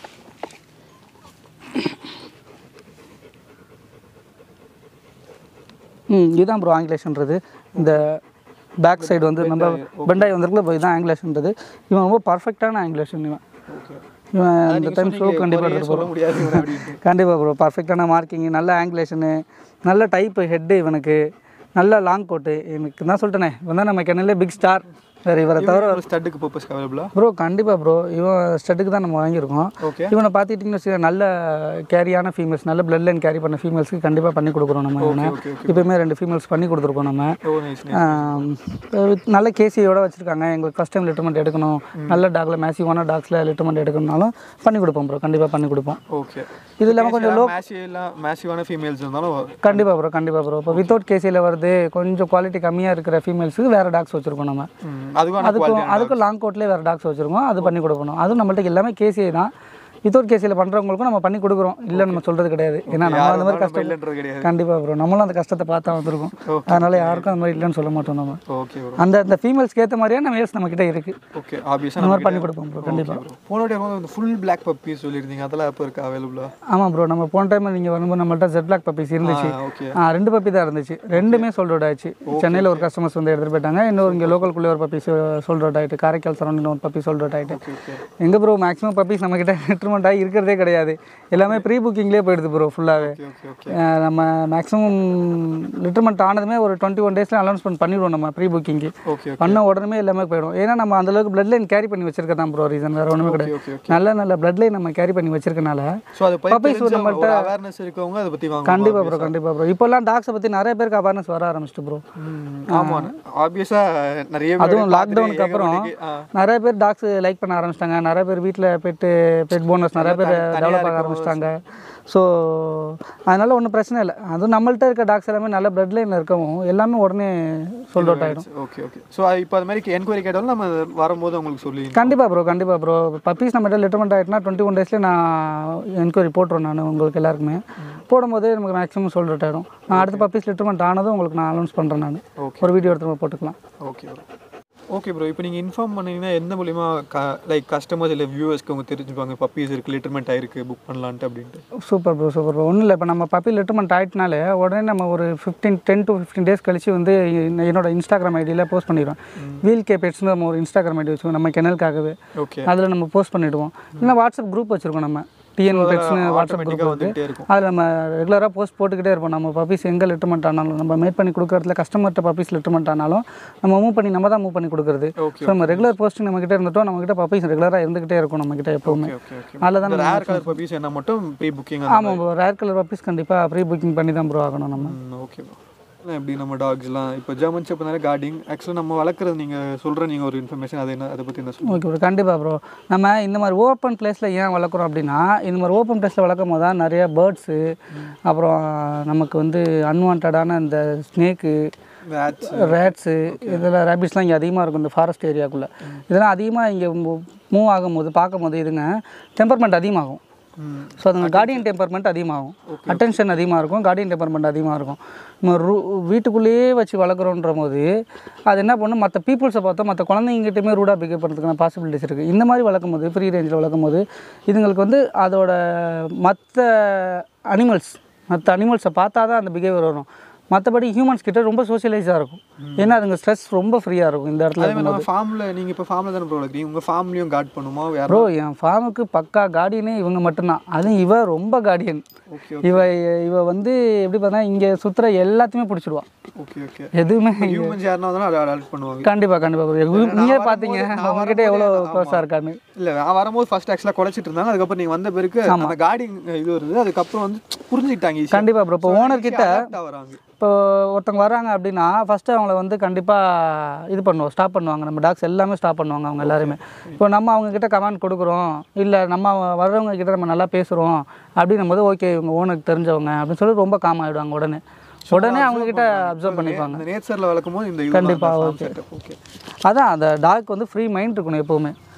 ம் இதுதான் ப்ரோ ஆங்கிலேஷன்றது இந்த பேக் சைடு வந்து நம்ம பெண்டாய் வந்திருக்குல இப்போ இதுதான் ஆங்கிலேஷன்றது இவன் ரொம்ப பர்ஃபெக்டான ஆங்கிலேஷன் இவன்
ஓகே
இவன் இந்த டைம் ஷோ கண்டிப்பாக எடுத்துகிட்டு
சொல்ல முடியாது இவனை அப்படின்ட்டு
கண்டிப்பாக ப்ரோ பர்ஃபெக்டான மார்க்கிங் நல்ல ஆங்கிலேஷனு நல்ல டைப்பு ஹெட்டு இவனுக்கு நல்ல லாங் கோட்டு எனக்கு தான் சொல்லிட்டேனே இவன் தான் நம்ம கிணல்லே பிக் ஸ்டார் வேறு இவரை தவிர
ஸ்டட்டுக்கு பர்பஸ்க்கு அவைலபிளா
ப்ரோ கண்டிப்பாக ப்ரோ இவன் ஸ்டட்டுக்கு தான் நம்ம வாங்கியிருக்கோம்
ஓகே
இவனை பார்த்துட்டிங்கன்னு வச்சுக்கோங்க நல்ல கேரியான ஃபீமேல்ஸ் நல்ல பிளட் லைன் கேரி பண்ண ஃபீமேல்ஸ்க்கு கண்டிப்பாக பண்ணி கொடுக்குறோம் நம்ம இவனை
ஓகே ஓகே
இப்போயுமே ரெண்டு ஃபீமேல்ஸ் பண்ணி கொடுத்துருக்கோம் நம்ம
ஓ நைஸ்
ஆம், with நல்ல கேசியோட வச்சுருக்காங்க எங்களுக்கு ஃபஸ்ட் டைம் லிட்டர்மெண்ட் எடுக்கணும் நல்ல டாக்ல மேசிவான டாக்ஸில் லிட்டர்மெண்ட் எடுக்கணும்னாலும் பண்ணி கொடுப்போம் ப்ரோ கண்டிப்பாக பண்ணி கொடுப்போம்
ஓகே
இது இல்லாமல் கொஞ்சம் லோ
மேசிவெல்லாம் மேசிவான ஃபீமேல்ஸ் இருந்தாலும்
கண்டிப்பாக ப்ரோ கண்டிப்பாக ப்ரோ இப்போ வித்தவுட் கேசியில் வருது கொஞ்சம் குவாலிட்டி கம்மியாக இருக்கிற ஃபீமேல்ஸுக்கு வேறு டாக்ஸ் வச்சுருக்கோம் நம்ம
ம், அதுக்கும் ஆனால்
அதுக்கும் அதுக்கும் லாங் கோட்லேயே வேறு டாக்ஸ் வச்சுருக்கோம் அது பண்ணி கொடுக்கணும் அதுவும் நம்மள்ட்ட எல்லாமே கேசிஐ தான் வித்தவுட் கேசியில் பண்ணுறவங்களுக்கும் நம்ம பண்ணி கொடுக்குறோம் இல்லை நம்ம சொல்கிறது கிடையாது ஏன்னா நம்ம அந்த மாதிரி கஷ்டம்
இல்லைன்றது கிடையாது
கண்டிப்பாக ப்ரோ நம்மளும் அந்த கஷ்டத்தை பார்த்தா வந்திருக்கோம் அதனால யாருக்கும் அந்த மாதிரி இல்லைன்னு சொல்ல மாட்டோம் நம்ம
ஓகே ப்ரோ
அந்த அந்த ஃபீமேல்ஸ்க்கு ஏற்ற மாதிரியே நம்ம மேல்ஸ் நம்மக்கிட்ட இருக்குது
ஓகே ஆப்வியஸாக
அந்த மாதிரி பண்ணி கொடுப்போம் ப்ரோ கண்டிப்பாக
போன டைம் வந்து ஃபுல் பிளாக் பப்பீஸ் சொல்லியிருந்தீங்க அதெல்லாம் எப்போ இருக்கா அவைலபிளா
ஆமாம் ப்ரோ நம்ம போன டைம் நீங்கள் வரும்போது நம்மள்ட்ட ஜெட் பிளாக் பப்பீஸ் இருந்துச்சு
ஓகே
ஆ ரெண்டு பப்பி தான் இருந்துச்சு ரெண்டுமே சோல்ட் அவுட் ஆயிடுச்சு சென்னையில் ஒரு கஸ்டமர்ஸ் வந்து எடுத்துகிட்டு போயிட்டாங்க இன்னொரு இங்கே லோக்கல்குள்ளே ஒரு பப்பீஸ் சோல்ட் அவுட் ஆகிட்டு காரைக்கால் சரௌண்டிங் ஒரு பப்பி சோல்ட் அவுட் ஆகிட்டு
ஓகே ஓகே
எங்கே ப்ரோ மேக்ஸிமம் பப்பீஸ் நம்மக்கிட்ட லிட்டர்மெண்ட் ஆகி இருக்கிறதே கிடையாது எல்லாமே ப்ரீ புக்கிங்லேயே போயிடுது ப்ரோ ஃபுல்லாகவே
ஓகே ஓகே ஓகே
நம்ம மேக்ஸிமம் லிட்டர்மெண்ட் ஆனதுமே ஒரு டுவெண்ட்டி ஒன் டேஸில் அனௌன்ஸ்மெண்ட் பண்ணிடுவோம் நம்ம ப்ரீ புக்கிங்கு
ஓகே
பண்ண உடனே எல்லாமே போயிடும் ஏன்னா நம்ம அந்தளவுக்கு பிளட் லைன் கேரி பண்ணி வச்சிருக்க தான் ப்ரோ ரீசன் வேறு ஒன்றுமே கிடையாது
ஓகே ஓகே
நல்ல நல்ல பிளட் லைன் நம்ம கேரி பண்ணி வச்சிருக்கனால
ஸோ அதை பற்றி ஒரு அவேர்னஸ் இருக்கவங்க அதை பற்றி வாங்க
கண்டிப்பாக ப்ரோ கண்டிப்பாக ப்ரோ இப்போல்லாம் டாக்ஸை பற்றி நிறைய பேருக்கு அவேர்னஸ் வர ஆரம்பிச்சிட்டு ப்ரோ
ஆமாம் ஆப்வியஸாக நிறைய பேர்
அதுவும்
பார்த்துட்டு
லாக்டவுனுக்கு அப்புறம்
ஏகப்பட்ட ஆ,
நிறைய பேர் டாக்ஸ் லைக் பண்ண ஆரம்பிச்சிட்டாங்க நிறைய பேர் வீட்டில் பெட்டு பெட் போனஸ் நிறைய பேர் டெவலப் ஆக ஆரம்பிச்சிட்டாங்க ஸோ அதனால ஒன்றும் பிரச்சனை இல்லை அதுவும் நம்மள்ட்ட இருக்க டாக்ஸ் எல்லாமே நல்ல பிளட் லைனில் இருக்கவும் எல்லாமே உடனே சோல்ட் அவுட் ஆகிடும்
ஓகே ஓகே ஸோ இப்போ அது மாதிரி என்கொயரி கேட்டாலும் நம்ம வரும்போது உங்களுக்கு சொல்லி
கண்டிப்பாக ப்ரோ கண்டிப்பாக ப்ரோ பப்பீஸ் நம்மகிட்ட லிட்டர்மெண்ட் ஆகிட்டுனா டுவெண்ட்டி ஒன் டேஸ்லேயே நான் என்கொயரி போட்டுருவேன் நான் உங்களுக்கு எல்லாருக்குமே போடும்போதே நமக்கு மேக்ஸிமம் சோல்ட் அவுட் ஆகிடும் நான் அடுத்த பப்பீஸ் லிட்டர்மெண்ட் ஆனதும் உங்களுக்கு நான் அனௌன்ஸ் பண்ணுறேன் நான்
ஓகே
ஒரு வீடியோ எடுத்து நம்ம போட்டுக்கலாம்
ஓகே ப்ரோ ஓகே ப்ரோ இப்போ நீங்கள் இன்ஃபார்ம் பண்ணீங்கன்னா எந்த மூலியமா க லைக் கஸ்டமர்ஸ் இல்லை வியூவர்ஸ்க்கு அவங்க தெரிஞ்சுப்பாங்க பப்பீஸ் இருக்குது லிட்டர்மெண்ட் ஆயிருக்கு புக் பண்ணலான்ட்டு அப்படின்ட்டு
சூப்பர் ப்ரோ சூப்பர் ப்ரோ ஒன்றும் இல்லை இப்போ நம்ம பப்பி லிட்டர்மெண்ட் ஆகிட்டனாலே உடனே நம்ம ஒரு fifteen ten to fifteen days கழிச்சு வந்து என்ன- என்னோட இன்ஸ்டாகிராம் ஐடியில் போஸ்ட் பண்ணிடுவோம் வீல் கே பெட்ஸ்னு நம்ம ஒரு இன்ஸ்டாகிராம் ஐடி வச்சுக்கோம் நம்ம கெனலுக்காகவே
ஓகே
அதில் நம்ம போஸ்ட் பண்ணிவிடுவோம் இல்லைன்னா வாட்ஸ்அப் குரூப் வச்சுருக்கோம் நம்ம டிஎன் பெட்ஸ்னு வாட்ஸ்அப் குரூப்
ஆட்டோமேட்டிக்காக
வந்து
வந்துகிட்டே இருக்கும்
அதில் நம்ம ரெகுலராக போஸ்ட் போட்டுக்கிட்டே இருப்போம் நம்ம பப்பீஸ் எங்கே லிட்டர்மெண்ட் ஆனாலும் நம்ம மேட் பண்ணி கொடுக்குறதுல கஸ்டமர்கிட்ட பப்பீஸ் லிட்டர்மெண்ட் ஆனாலும் நம்ம மூவ் பண்ணி நம்ம தான் மூவ் பண்ணி கொடுக்குறது
ஓகே
ஸோ நம்ம ரெகுலர் போஸ்டிங் நம்மக்கிட்ட இருந்துட்டோம் நம்மக்கிட்ட பப்பீஸ் ரெகுலராக இருந்துக்கிட்டே இருக்கும் நம்மக்கிட்ட எப்போவுமே
ஓகே ஓகே
அதில் தான்
ரேர் கலர் பப்பீஸ் என்ன மட்டும் ப்ரீ புக்கிங்
ஆமாம் ப்ரோ ரேர் கலர் பப்பீஸ் கண்டிப்பாக ப்ரீ புக்கிங் பண்ணி தான் ப்ரோ ஆகணும் நம்ம
ஓகே ப்ரோ எப்படி நம்ம டாக்ஸ்லாம் இப்போ ஜெர்மன் செப்னாலே கார்டிங் ஆக்சுவலாக நம்ம வளர்க்குறது நீங்கள் சொல்கிற நீங்கள் ஒரு இன்ஃபர்மேஷன் அது என்ன அதை பற்றி என்ன சொல்லுங்கள்
ஓகே ப்ரோ கண்டிப்பாக ப்ரோ நம்ம இந்த மாதிரி ஓப்பன் பிளேஸில் ஏன் வளர்க்குறோம் அப்படின்னா இந்த மாதிரி ஓப்பன் பிளேஸில் வளர்க்கும் போது தான் நிறைய பேர்ட்ஸு அப்புறம் நமக்கு வந்து அன்வான்டான இந்த ஸ்னேக்கு
ரேட்ஸ்
ரேட்ஸு இதெல்லாம் ரேபிட்ஸ்லாம் இங்கே அதிகமாக இருக்கும் இந்த ஃபாரஸ்ட் ஏரியாக்குள்ளே இதெல்லாம் அதிகமாக இங்கே மூவ் ஆகும்போது பார்க்கும்போது இதுங்க டெம்பர்மெண்ட் அதிகமாகும்
ம்
ஸோ அதுங்க கார்டியன் டெம்பர்மெண்ட் அதிகமாகும் அட்டென்ஷன் அதிகமாக இருக்கும் கார்டியன் டெம்பர்மெண்ட் அதிகமாக இருக்கும் நம்ம ரூ வீட்டுக்குள்ளேயே வச்சு வளர்க்குறோன்ற போது அது என்ன பண்ணும் மற்ற பீப்புள்ஸை பார்த்தா மற்ற குழந்தைங்கிட்டயுமே ரூடாக பிகேவ் பண்ணுறதுக்கான பாசிபிலிட்டிஸ் இருக்குது இந்த மாதிரி வளர்க்கும் போது ஃப்ரீ ரேஞ்சில் வளர்க்கும் போது இதுங்களுக்கு வந்து அதோட மற்ற அனிமல்ஸ் மற்ற அனிமல்ஸை பார்த்தா தான் அந்த பிஹேவியர் வரும் மற்றபடி ஹியூமன்ஸ் கிட்ட ரொம்ப சோஷியலைஸாக இருக்கும் ஏன்னா அதுங்க ஸ்ட்ரெஸ் ரொம்ப ஃப்ரீயாக இருக்கும் இந்த இடத்துல
அதே மாதிரி நம்ம ஃபார்மில் நீங்கள் இப்போ ஃபார்மில் தானே ப்ரோ வளர்க்குறீங்க உங்கள் ஃபார்ம்லேயும் கார்ட் பண்ணுமா வேறு
ப்ரோ என் ஃபார்முக்கு பக்கா கார்டியனே இவங்க மட்டும்தான் அதுவும் இவ ரொம்ப கார்டியன்
ஓகே
இவ இவ வந்து எப்படி பார்த்தா இங்கே சுற்றுற எல்லாத்தையுமே பிடிச்சிடுவா
ஓகே ஓகே
எதுவுமே
ஹியூமன்ஸ் யாருனா வந்தாலும் அதை அடாப்ட் பண்ணுவாங்க
கண்டிப்பாக கண்டிப்பாக நீங்களே பார்த்தீங்க அவங்ககிட்ட எவ்வளோ க்ளோஸாக இருக்கான்னு
இல்லை நான் வரும்போது ஃபர்ஸ்ட் ஆக்சுவலாக குலைச்சிட்டு இருந்தாங்க அதுக்கப்புறம் நீங்கள் வந்த பிறகு அந்த கார்டிங் இது வருது அதுக்கப்புறம் வந்து புரிஞ்சுக்கிட்டாங்க ஈஸியாக
கண்டிப்பாக ப்ரோ இப்போ ஓனர் கிட்ட
வராங்க
இப்போ ஒருத்தவங்க வராங்க அப்படின்னா ஃபஸ்ட்டு அவங்கள வந்து கண்டிப்பாக இது பண்ணுவோம் ஸ்டாப் பண்ணுவாங்க நம்ம டாக்ஸ் எல்லாமே ஸ்டாப் பண்ணுவாங்க அவங்க எல்லாருமே இப்போ நம்ம அவங்க கிட்ட கமெண்ட் கொடுக்குறோம் இல்லை நம்ம வர்றவங்க கிட்ட நம்ம நல்லா பேசுகிறோம் அப்படின்னும் போது ஓகே இவங்க ஓனருக்கு தெரிஞ்சவங்க அப்படின்னு சொல்லி ரொம்ப காம் ஆகிடுவாங்க உடனே உடனே அவங்க கிட்ட அப்சர்வ் பண்ணிப்பாங்க
அந்த நேச்சரில் வளர்க்கும் போது இந்த
கண்டிப்பா,
ஓகே ஓகே
அதான் அந்த டாக் வந்து ஃப்ரீ மைண்ட் இருக்கணும் எப்போவுமே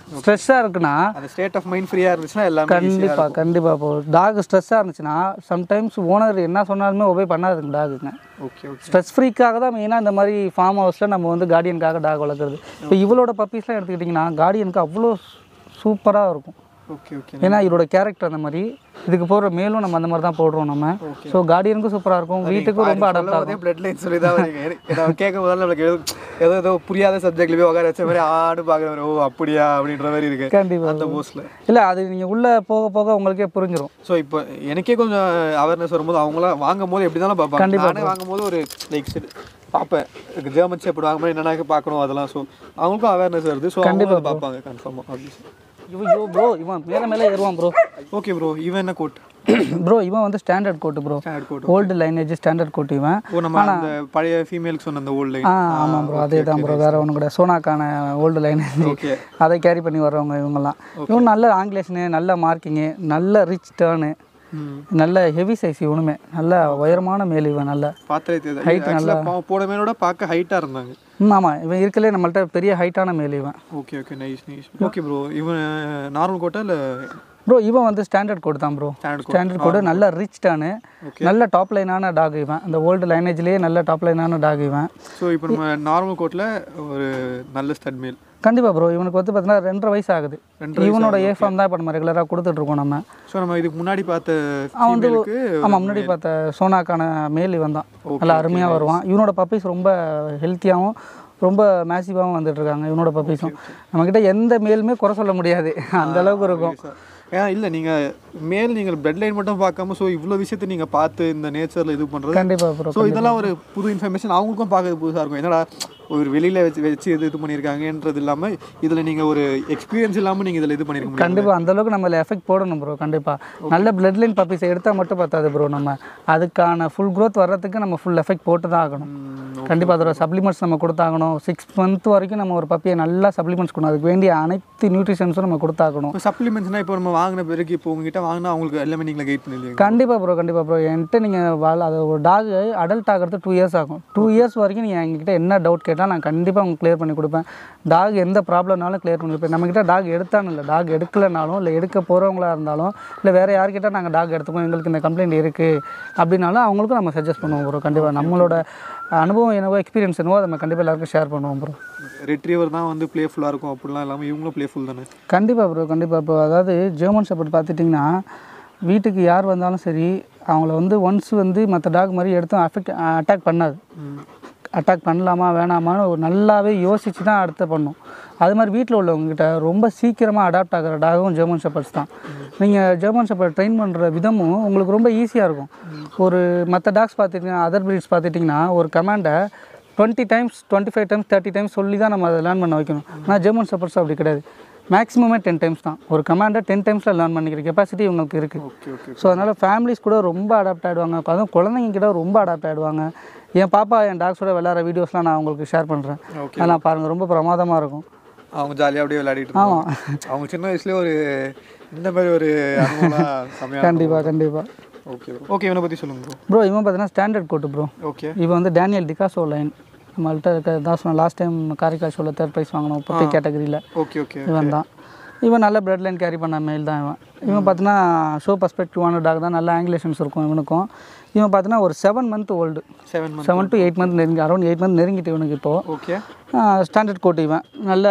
ஸ்ட்ரெஸ்ஸாக இருக்குன்னா
அந்த ஸ்டேட் ஆஃப் மைண்ட் ஃப்ரீயாக இருந்துச்சுன்னா எல்லாமே
கண்டிப்பாக கண்டிப்பாக இப்போ டாக் ஸ்ட்ரெஸ்ஸாக இருந்துச்சுன்னா சம்டைம்ஸ் ஓனர் என்ன சொன்னாலுமே ஒபே பண்ணாதுங்க டாகுங்க
ஓகே ஓகே
ஸ்ட்ரெஸ் ஃப்ரீக்காக தான் மெயினாக இந்த மாதிரி ஃபார்ம் ஹவுஸில் நம்ம வந்து கார்டியனுக்காக டாக் வளர்க்குறது இப்போ இவளோட பப்பீஸ்லாம் எடுத்துக்கிட்டிங்கன்னா கார்டியனுக்கு அவ்வளோ சூப்பராக இருக்கும்
ஓகே ஓகே
ஏன்னா இதோட கேரக்டர் அந்த மாதிரி இதுக்கு போடுற மேலும் நம்ம அந்த மாதிரி தான் போடுறோம் நம்ம ஸோ கார்டியனுக்கும் சூப்பராக இருக்கும் வீட்டுக்கும் ரொம்ப அடாப்ட் ஆகும்
அதே பிளட் லைன் சொல்லி தான் வரீங்க எனக்கு நான் கேட்கும் போது நம்மளுக்கு ஏதோ ஏதோ ஏதோ புரியாத சப்ஜெக்ட்ல போய் உட்கார வச்ச மாதிரி ஆடு பார்க்குற ஓ அப்படியா அப்படின்ற மாதிரி இருக்கு
கண்டிப்பாக
அந்த போஸ்ட்ல
இல்லை அது நீங்கள் உள்ளே போக போக உங்களுக்கே புரிஞ்சிடும்
ஸோ இப்போ எனக்கே கொஞ்சம் அவேர்னஸ் வரும்போது அவங்களாம் வாங்கும் போது எப்படி தானே பார்ப்பாங்க நானே வாங்கும் போது ஒரு லைக் பார்ப்பேன் ஜெர்மன் ஷேப்பர்ட் வாங்கும்போது என்னென்ன பார்க்கணும் அதெல்லாம் ஸோ அவங்களுக்கும் அவேர்னஸ் வருது ஸோ கண்டிப்பாக பார்ப்பாங்க கன்ஃபார்மாக அப்படி
இவன் யோ ப்ரோ இவன் மேலே மேலே ஏறுவான் ப்ரோ
ஓகே ப்ரோ இவன் என்ன கோட்
ப்ரோ இவன் வந்து standard coat bro
standard coat
old lineage standard coat இவன்
ஓ நம்ம அந்த பழைய ஃபீமேலுக்கு சொன்ன அந்த ஓல்டு லைன்
ஆ ஆமாம் ப்ரோ அதே தான் ப்ரோ வேறு ஒன்று கூட சோனாக்கான ஓல்டு லைனேஜ்
ஓகே
அதை கேரி பண்ணி வர்றவங்க இவங்கெல்லாம் இவன் நல்ல ஆங்கிலேஷனு நல்ல மார்க்கிங்கு நல்ல ரிச் டேர்னு
ம்
நல்ல ஹெவி சைஸ் இவனுமே நல்ல உயரமான மேல் இவன் நல்ல
பார்த்தே தெரியுது ஆக்சுவலாக போன மேலோட பார்க்க ஹைட்டாக இருந்தாங்க
ம் ஆமாம் இவன் இருக்கலே நம்மள்ட்ட பெரிய ஹைட்டான மேல் இவன்
okay okay nice nice okay bro இவன் நார்மல் கோட்டா இல்லை
ப்ரோ இவன் வந்து ஸ்டாண்டர்ட் கோட் தான் bro
standard coat
standard coat நல்ல ரிச் டேர்னு நல்ல டாப் லைனான டாக் இவன் அந்த ஓல்டு லைனேஜ்லேயே நல்ல டாப் லைனான டாக் இவன்
ஸோ இப்போ நம்ம நார்மல் கோட்டில் ஒரு நல்ல ஸ்டட் மேல்
கண்டிப்பாக ப்ரோ இவனுக்கு வந்து பார்த்தீங்கன்னா ரெண்டரை வயசு ஆகுது
ரெண்டரை
இவனோட ஏ ஃபார்ம் தான் இப்போ நம்ம ரெகுலராக கொடுத்துட்ருக்கோம் நம்ம
ஸோ நம்ம இதுக்கு முன்னாடி பார்த்த
அவன் வந்து
ஃபீமேலுக்கு
ஆமாம் முன்னாடி பார்த்த சோனாக்கான மேல் இவன் தான் நல்லா அருமையாக வருவான் இவனோட பப்பீஸ் ரொம்ப ஹெல்த்தியாகவும் ரொம்ப மேசிவாகவும் வந்துட்டுருக்காங்க இவனோட பப்பீஸும் நம்மக்கிட்ட எந்த மேலுமே குறை சொல்ல முடியாது அந்த அளவுக்கு இருக்கும்
ஏன் இல்லை நீங்கள் மேல் நீங்கள் பிளட் லைன் மட்டும் பார்க்காம ஸோ இவ்வளோ விஷயத்தை நீங்கள் பார்த்து இந்த நேச்சரில் இது பண்ணுறது
கண்டிப்பாக ப்ரோ
ஸோ இதெல்லாம் ஒரு புது இன்ஃபர்மேஷன் அவங்களுக்கும் பார்க்கறது புதுசாக இருக்கும் என்னடா ஒரு வெளியில் வச்சு வச்சு இது இது பண்ணியிருக்காங்கன்றது இல்லாமல் இதில் நீங்கள் ஒரு எக்ஸ்பீரியன்ஸ் இல்லாமல் நீங்கள் இதில் இது பண்ணியிருக்க முடியும்
கண்டிப்பாக அந்த அளவுக்கு நம்மள எஃபெக்ட் போடணும் ப்ரோ கண்டிப்பாக நல்ல பிளட் லைன் பப்பீஸை எடுத்தால் மட்டும் பத்தாது ப்ரோ நம்ம அதுக்கான ஃபுல் growth வர்றதுக்கு நம்ம ஃபுல் எஃபெக்ட் போட்டு தான் ஆகணும் கண்டிப்பாக அதோட சப்ளிமெண்ட்ஸ் நம்ம கொடுத்தாகணும் சிக்ஸ் மந்த் வரைக்கும் நம்ம ஒரு பப்பியை நல்லா சப்ளிமெண்ட்ஸ் கொடுக்கணும் அதுக்கு வேண்டிய அனைத்து நியூட்ரிஷன்ஸும் நம்ம கொடுத்தாகணும்
இப்போ சப்ளிமெண்ட்ஸ்னால் இப்போ நம்ம வாங்கின பிறகு இப்போ உங்ககிட்ட வாங்கினா அவங்களுக்கு எல்லாமே நீங்களே கைட் பண்ணிடுவீங்க
கண்டிப்பாக ப்ரோ கண்டிப்பாக ப்ரோ என்கிட்ட நீங்கள் வாழ அது ஒரு டாக் அடல்ட் ஆகிறது டூ இயர்ஸ் ஆகும் டூ இயர்ஸ் வரைக்கும் நீங்கள் எங்ககிட்ட என்ன டவுட் கேட்டால் நான் கண்டிப்பாக உங்களுக்கு க்ளியர் பண்ணி கொடுப்பேன் டாக் எந்த ப்ராப்ளம்னாலும் க்ளியர் பண்ணி கொடுப்பேன் நம்மக்கிட்ட டாக் எடுத்தான்னு இல்லை டாக் எடுக்கலைனாலும் இல்லை எடுக்க போகிறவங்களா இருந்தாலும் இல்லை வேறு யார்கிட்ட நாங்கள் டாக் எடுத்துப்போம் எங்களுக்கு இந்த கம்ப்ளைண்ட் இருக்குது அப்படின்னாலும் அவங்களுக்கும் நம்ம சஜஸ்ட் பண்ணுவோம் ப்ரோ கண்டிப்பாக நம்மளோட அனுபவம் என்னவோ எக்ஸ்பீரியன்ஸ் என்னவோ அதை நம்ம கண்டிப்பாக எல்லாருக்கும் ஷேர் பண்ணுவோம் ப்ரோ
ரெட்ரீவர் தான் வந்து ப்ளேஃபுல்லாக இருக்கும் அப்படிலாம் இல்லாமல் இவங்களும் ப்ளேஃபுல் தானே
கண்டிப்பாக ப்ரோ கண்டிப்பாக இப்போ அதாவது ஜெர்மன் ஷெப்பர்ட் பார்த்துட்டிங்கன்னா வீட்டுக்கு யார் வந்தாலும் சரி அவங்கள வந்து ஒன்ஸ் வந்து மற்ற டாக் மாதிரி எடுத்தும் அஃபெக்ட் அட்டாக் பண்ணாது அட்டாக் பண்ணலாமா வேணாமான்னு ஒரு நல்லாவே யோசித்து தான் அடுத்து பண்ணும் அது மாதிரி வீட்டில் உள்ளவங்ககிட்ட ரொம்ப சீக்கிரமாக அடாப்ட் ஆகிற டாகும் ஜெர்மன் ஷெப்பர்ட்ஸ் தான் நீங்கள் ஜெர்மன் ஷெப்பர்ட் ட்ரெயின் பண்ணுற விதமும் உங்களுக்கு ரொம்ப ஈஸியாக இருக்கும் ஒரு மற்ற டாக்ஸ் பார்த்துட்டிங்கன்னா அதர் breeds பார்த்துட்டிங்கன்னா ஒரு கமாண்டை twenty times twenty five times thirty times சொல்லி தான் நம்ம அதை லேர்ன் பண்ண வைக்கணும் ஆனால் ஜெர்மன் ஷெப்பர்ட்ஸ் அப்படி கிடையாது மேக்ஸிமமே டென் டைம்ஸ் தான் ஒரு கமாண்டை டென் டைம்ஸில் லேர்ன் பண்ணிக்கிற கெப்பாசிட்டி இவங்களுக்கு இருக்குது
ஓகே ஓகே
ஸோ அதனால் ஃபேமிலிஸ் கூட ரொம்ப அடாப்ட் ஆகிடுவாங்க அதுவும் குழந்தைங்க கிட்ட ரொம்ப அடாப்ட் ஆகிடுவாங்க என் பாப்பா என் டாக்ஸோட விளையாடுற வீடியோஸ்லாம் நான் உங்களுக்கு ஷேர் பண்ணுறேன்
Okay.
அதெல்லாம் பாருங்கள் ரொம்ப பிரமாதமாக இருக்கும்
அவங்க ஜாலியாக அப்படியே விளையாடிட்டு இருப்பாங்க அவங்க சின்ன வயசுலேயே ஒரு இந்த மாதிரி ஒரு அனுபவம்லாம் செம்மையாக
கண்டிப்பாக கண்டிப்பாக
ஓகே ஓகே இவனை பற்றி சொல்லுங்க ப்ரோ
ப்ரோ இவன் பார்த்தீங்கன்னா ஸ்டாண்டர்ட் கோட்டு ப்ரோ
ஓகே
இவன் வந்து டேனியல் டிகாசோ லைன் நம்மள்ட்ட இருக்க தான் சொன்ன லாஸ்ட் டைம் காரைக்கால் ஷோவில் தேர்ட் ப்ரைஸ் வாங்கினோம் பப்பி கேட்டகரியில்
ஓகே ஓகே
இவன் தான் இவன் நல்ல பிளட் லைன் கேரி பண்ண மேல் தான் இவன் இவன் பார்த்தீங்கன்னா ஷோ பர்ஸ்பெக்டிவான டாக் தான் நல்ல ஆங்கிலேஷன்ஸ் இருக்கும் இவனுக்கும் இவன் பார்த்தீங்கன்னா ஒரு seven month old
seven month
seven to eight month நெருங்கி அரௌண்ட் எயிட் மந்த் நெருங்கிட்டு இவனுக்கு இப்போது
ஓகே
ஸ்டாண்டர்ட் கோட் இவன் நல்ல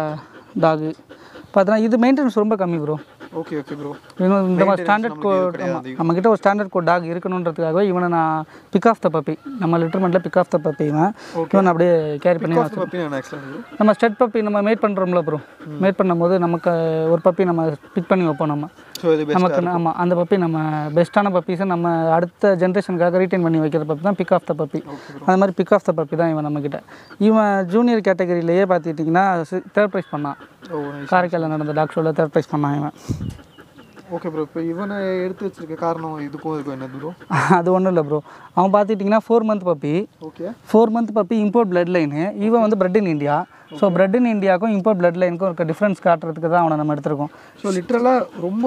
டாகு பார்த்தீங்கன்னா இது மெயின்டெனன்ஸ் ரொம்ப கம்மி ப்ரோ
ஓகே ஓகே ப்ரோ
இவன் இந்த மாதிரி ஸ்டாண்டர்ட்
நமக்கு
கோட்
கிடையாது.
நம்மக்கிட்ட ஒரு ஸ்டாண்டர்ட் கோட் டாக் இருக்கணுன்றதுக்காகவே இவனை நான் பிக் ஆஃப் த பப்பி நம்ம லிட்டர்மெண்ட்டில் பிக் ஆஃப் த பப்பி இவன் இவன் அப்படியே கேரி பண்ணி
காஸ்ட் பற்றி நான் ஆக்சுவலாக
நம்ம ஸ்டெட் பப்பி நம்ம மேட் பண்ணுறோம்ல ப்ரோ மேட் பண்ணும்போது நமக்கு ஒரு பப்பி நம்ம பிக் பண்ணி வைப்போம் நம்ம
ஸோ இது பெஸ்ட்
நமக்கு ஆமாம் அந்த பப்பி நம்ம பெஸ்ட்டான பப்பீஸை நம்ம அடுத்த ஜென்ரேஷனுக்காக ரீட்டைன் பண்ணி வைக்கிற பப்பி தான் பிக் ஆஃப் த பப்பி அந்த மாதிரி பிக் ஆஃப் த பப்பி தான் இவன் நம்மக்கிட்ட இவன் ஜூனியர் கேட்டகரியிலேயே பார்த்துக்கிட்டிங்கன்னா தேர்ட் ப்ரைஸ் பண்ணான்
ஓ
காரைக்காலில் நடந்த டாக் ஷோவில் தேர்ட் ப்ரைஸ் பண்ணான் இவன்
ஓகே ப்ரோ இப்போ இவனை எடுத்து வச்சிருக்க காரணம் இதுக்கும் இதுக்கும் என்ன ப்ரோ
அது ஒன்றும் இல்லை ப்ரோ அவன் பார்த்துக்கிட்டிங்கன்னா four month puppy
okay
four month puppy import blood line இவன் வந்து bred in India so bred in இந்தியாவுக்கும் இம்போர்ட் பிளட் லைனுக்கும் இருக்க டிஃப்ரென்ஸ் காட்டுறதுக்கு தான் அவனை நம்ம எடுத்திருக்கோம்
ஸோ லிட்ரலாக ரொம்ப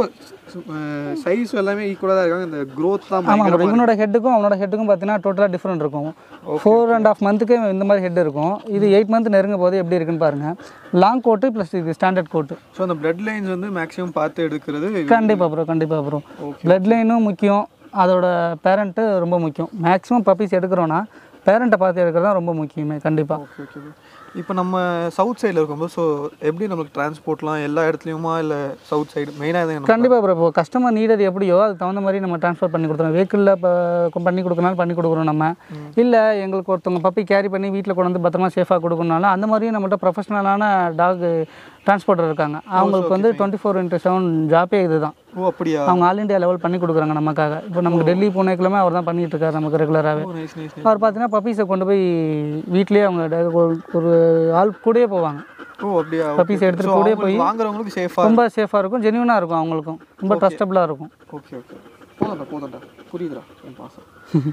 சைஸ் எல்லாமே ஈக்குவலாக தான் இருக்காங்க இந்த க்ரோத் தான்
ஆமாம் ப்ரோ இவனோட ஹெட்டுக்கும் அவனோட ஹெட்டுக்கும் பார்த்தீங்கன்னா டோட்டலாக டிஃப்ரெண்ட் இருக்கும் ஃபோர் அண்ட் ஆஃப் மந்த்துக்கு இந்த மாதிரி ஹெட் இருக்கும் இது எயிட் மந்த் நெருங்க போது எப்படி இருக்குன்னு பாருங்கள் லாங் கோட்டு ப்ளஸ் இது ஸ்டாண்டர்ட் கோட்டு
ஸோ அந்த பிளட் லைன்ஸ் வந்து மேக்ஸிமம் பார்த்து எடுக்கிறது
கண்டிப்பாக ப்ரோ கண்டிப்பாக ப்ரோ பிளட் லைனும் முக்கியம் அதோட பேரண்ட்டு ரொம்ப முக்கியம் மேக்ஸிமம் பப்பீஸ் எடுக்கிறோன்னா பேரண்ட்டை பார்த்து எடுக்கிறது தான் ரொம்ப முக்கியமே கண்டிப்பாக
ஓகே ஓகே இப்போ நம்ம சவுத் சைடில் இருக்கும்போது ஸோ எப்படி நம்மளுக்கு டிரான்ஸ்போர்ட்லாம் எல்லா இடத்துலையுமா இல்லை சவுத் சைடு மெயினாக இது
கண்டிப்பாக ப்ரோ இப்போ கஸ்டமர் நீடட் எப்படியோ அதுக்கு தகுந்த மாதிரி நம்ம ட்ரான்ஸ்ஃபர் பண்ணி கொடுத்துறோம் வெஹிக்கிளில் இப்போ பண்ணி கொடுக்கறனாலும் பண்ணி கொடுக்குறோம் நம்ம இல்லை எங்களுக்கு ஒருத்தவங்க பப்பி கேரி பண்ணி வீட்டில் கொண்டு வந்து பத்திரமா சேஃபாக கொடுக்கணுனாலும் அந்த மாதிரியும் நம்மள்ட்ட ப்ரொஃபஷனலான டாக் டிரான்ஸ்போர்ட்டர் இருக்காங்க அவங்களுக்கு வந்து டுவெண்ட்டி ஃபோர் இன்ட்டு செவன் ஜாப்பே இதுதான்
ஓ அப்படியா
அவங்க ஆல் இந்தியா லெவல் பண்ணி கொடுக்குறாங்க நமக்காக இப்போ நமக்கு டெல்லி புனேக்குலாமே அவர் தான் பண்ணிட்டு இருக்காரு நமக்கு ரெகுலராகவே
ஓ நைஸ் நைஸ்
அவர் பார்த்தீங்கன்னா பப்பீஸை கொண்டு போய் வீட்லேயே அவங்க ட- ஒரு- ஒரு ஆள் கூடயே போவாங்க
ஓ அப்படியா
பப்பீஸ் எடுத்துகிட்டு கூடயே போய்
வாங்குறவங்களுக்கு சேஃபாக
ரொம்ப சேஃபாக இருக்கும் ஜென்யூனாக இருக்கும் அவங்களுக்கும் ரொம்ப ட்ரஸ்டபுளாக இருக்கும்
ஓகே ஓகே போதாண்டா போதாண்டா புரியுதுடா என் பாசம்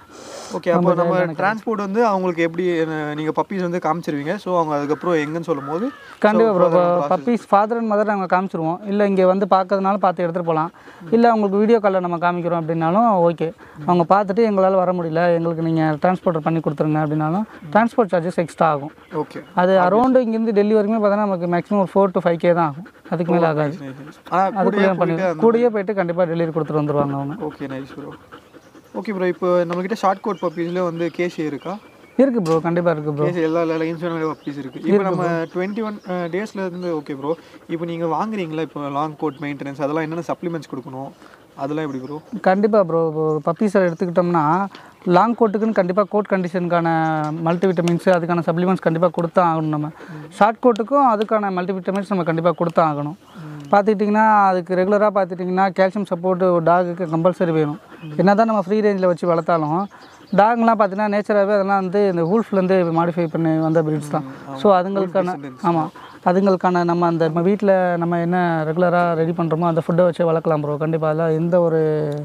ஓகே அப்போ நம்ம டிரான்ஸ்போர்ட் வந்து அவங்களுக்கு எப்படி என்ன- நீங்க பப்பீஸ் வந்து காமிச்சிருவீங்க ஸோ அவங்க அதுக்கப்புறம் எங்கன்னு சொல்லும் போது
கண்டிப்பாக ப்ரோ இப்போ பப்பீஸ் ஃபாதர் அண்ட் மதர் நாங்கள் காமிச்சிருவோம் இல்லை இங்கே வந்து பார்க்கறதுனால பார்த்து எடுத்துகிட்டு போகலாம் இல்லை அவங்களுக்கு வீடியோ காலில் நம்ம காமிக்கிறோம் அப்படின்னாலும் ஓகே அவங்க பார்த்துட்டு எங்களால் வர முடியல எங்களுக்கு நீங்கள் டிரான்ஸ்போர்ட்டர் பண்ணி கொடுத்துருங்க அப்படின்னாலும் டிரான்ஸ்போர்ட் சார்ஜஸ் எக்ஸ்ட்ரா ஆகும்
ஓகே
அது அரௌண்டு இங்கேருந்து டெல்லி வரைக்குமே பார்த்தோன்னா நமக்கு மேக்ஸிமம் ஒரு ஃபோர் டு ஃபைவ் கே தான் ஆகும் அதுக்கு மேலே ஆகாது
ஆனால்
அதுக்குள்ளே பண்ணி கூடயே போயிட்டு கண்டிப்பாக டெலிவரி கொடுத்துட்டு வந்துருவாங்க அவங்க
okay nice bro okay bro இப்போ நம்மக்கிட்ட ஷார்ட் கோட் பப்பீஸ்ல வந்து கேசி இருக்கா
இருக்குது ப்ரோ கண்டிப்பாக இருக்குது ப்ரோ
கேசி எல்லா லைன்ஸும் பப்பீஸ் இருக்கு இப்போ நம்ம டுவெண்ட்டி ஒன் டேஸ்ல இருந்து ஓகே ப்ரோ இப்போ நீங்க வாங்குறீங்களா இப்போ லாங் கோட் மெயின்டெனன்ஸ் அதெல்லாம் என்னென்ன சப்ளிமெண்ட்ஸ் கொடுக்கணும் அதெல்லாம் எப்படி ப்ரோ
கண்டிப்பாக ப்ரோ ஒரு பப்பீஸை எடுத்துக்கிட்டோம்னா லாங் கோட்டுக்குன்னு கண்டிப்பாக கோட் கண்டிஷனுக்கான மல்டிவிட்டமின்ஸ் அதுக்கான சப்ளிமெண்ட்ஸ் கண்டிப்பாக கொடுத்தா ஆகணும் நம்ம ஷார்ட் கோட்டுக்கும் அதுக்கான மல்டிவிட்டமின்ஸ் நம்ம கண்டிப்பாக கொடுத்தா ஆகணும் பார்த்துக்கிட்டிங்கன்னா அதுக்கு ரெகுலராக பார்த்துட்டிங்கன்னா கால்சியம் சப்போர்ட் ஒரு டாகுக்கு கம்பல்சரி வேணும் என்ன தான் நம்ம ஃப்ரீ ரேஞ்சில் வச்சு வளர்த்தாலும் டாக்லாம் பார்த்தீங்கன்னா நேச்சராகவே அதெல்லாம் வந்து இந்த வூல்ஃப்லேருந்து மாடிஃபை பண்ணி வந்த பிரீட்ஸ் தான் ஸோ அதுங்களுக்கான ஆமாம் அதுங்களுக்கான நம்ம அந்த நம்ம வீட்டில் நம்ம என்ன ரெகுலராக ரெடி பண்ணுறோமோ அந்த ஃபுட்டை வச்சு வளர்க்கலாம் ப்ரோ கண்டிப்பாக அதில் எந்த ஒரு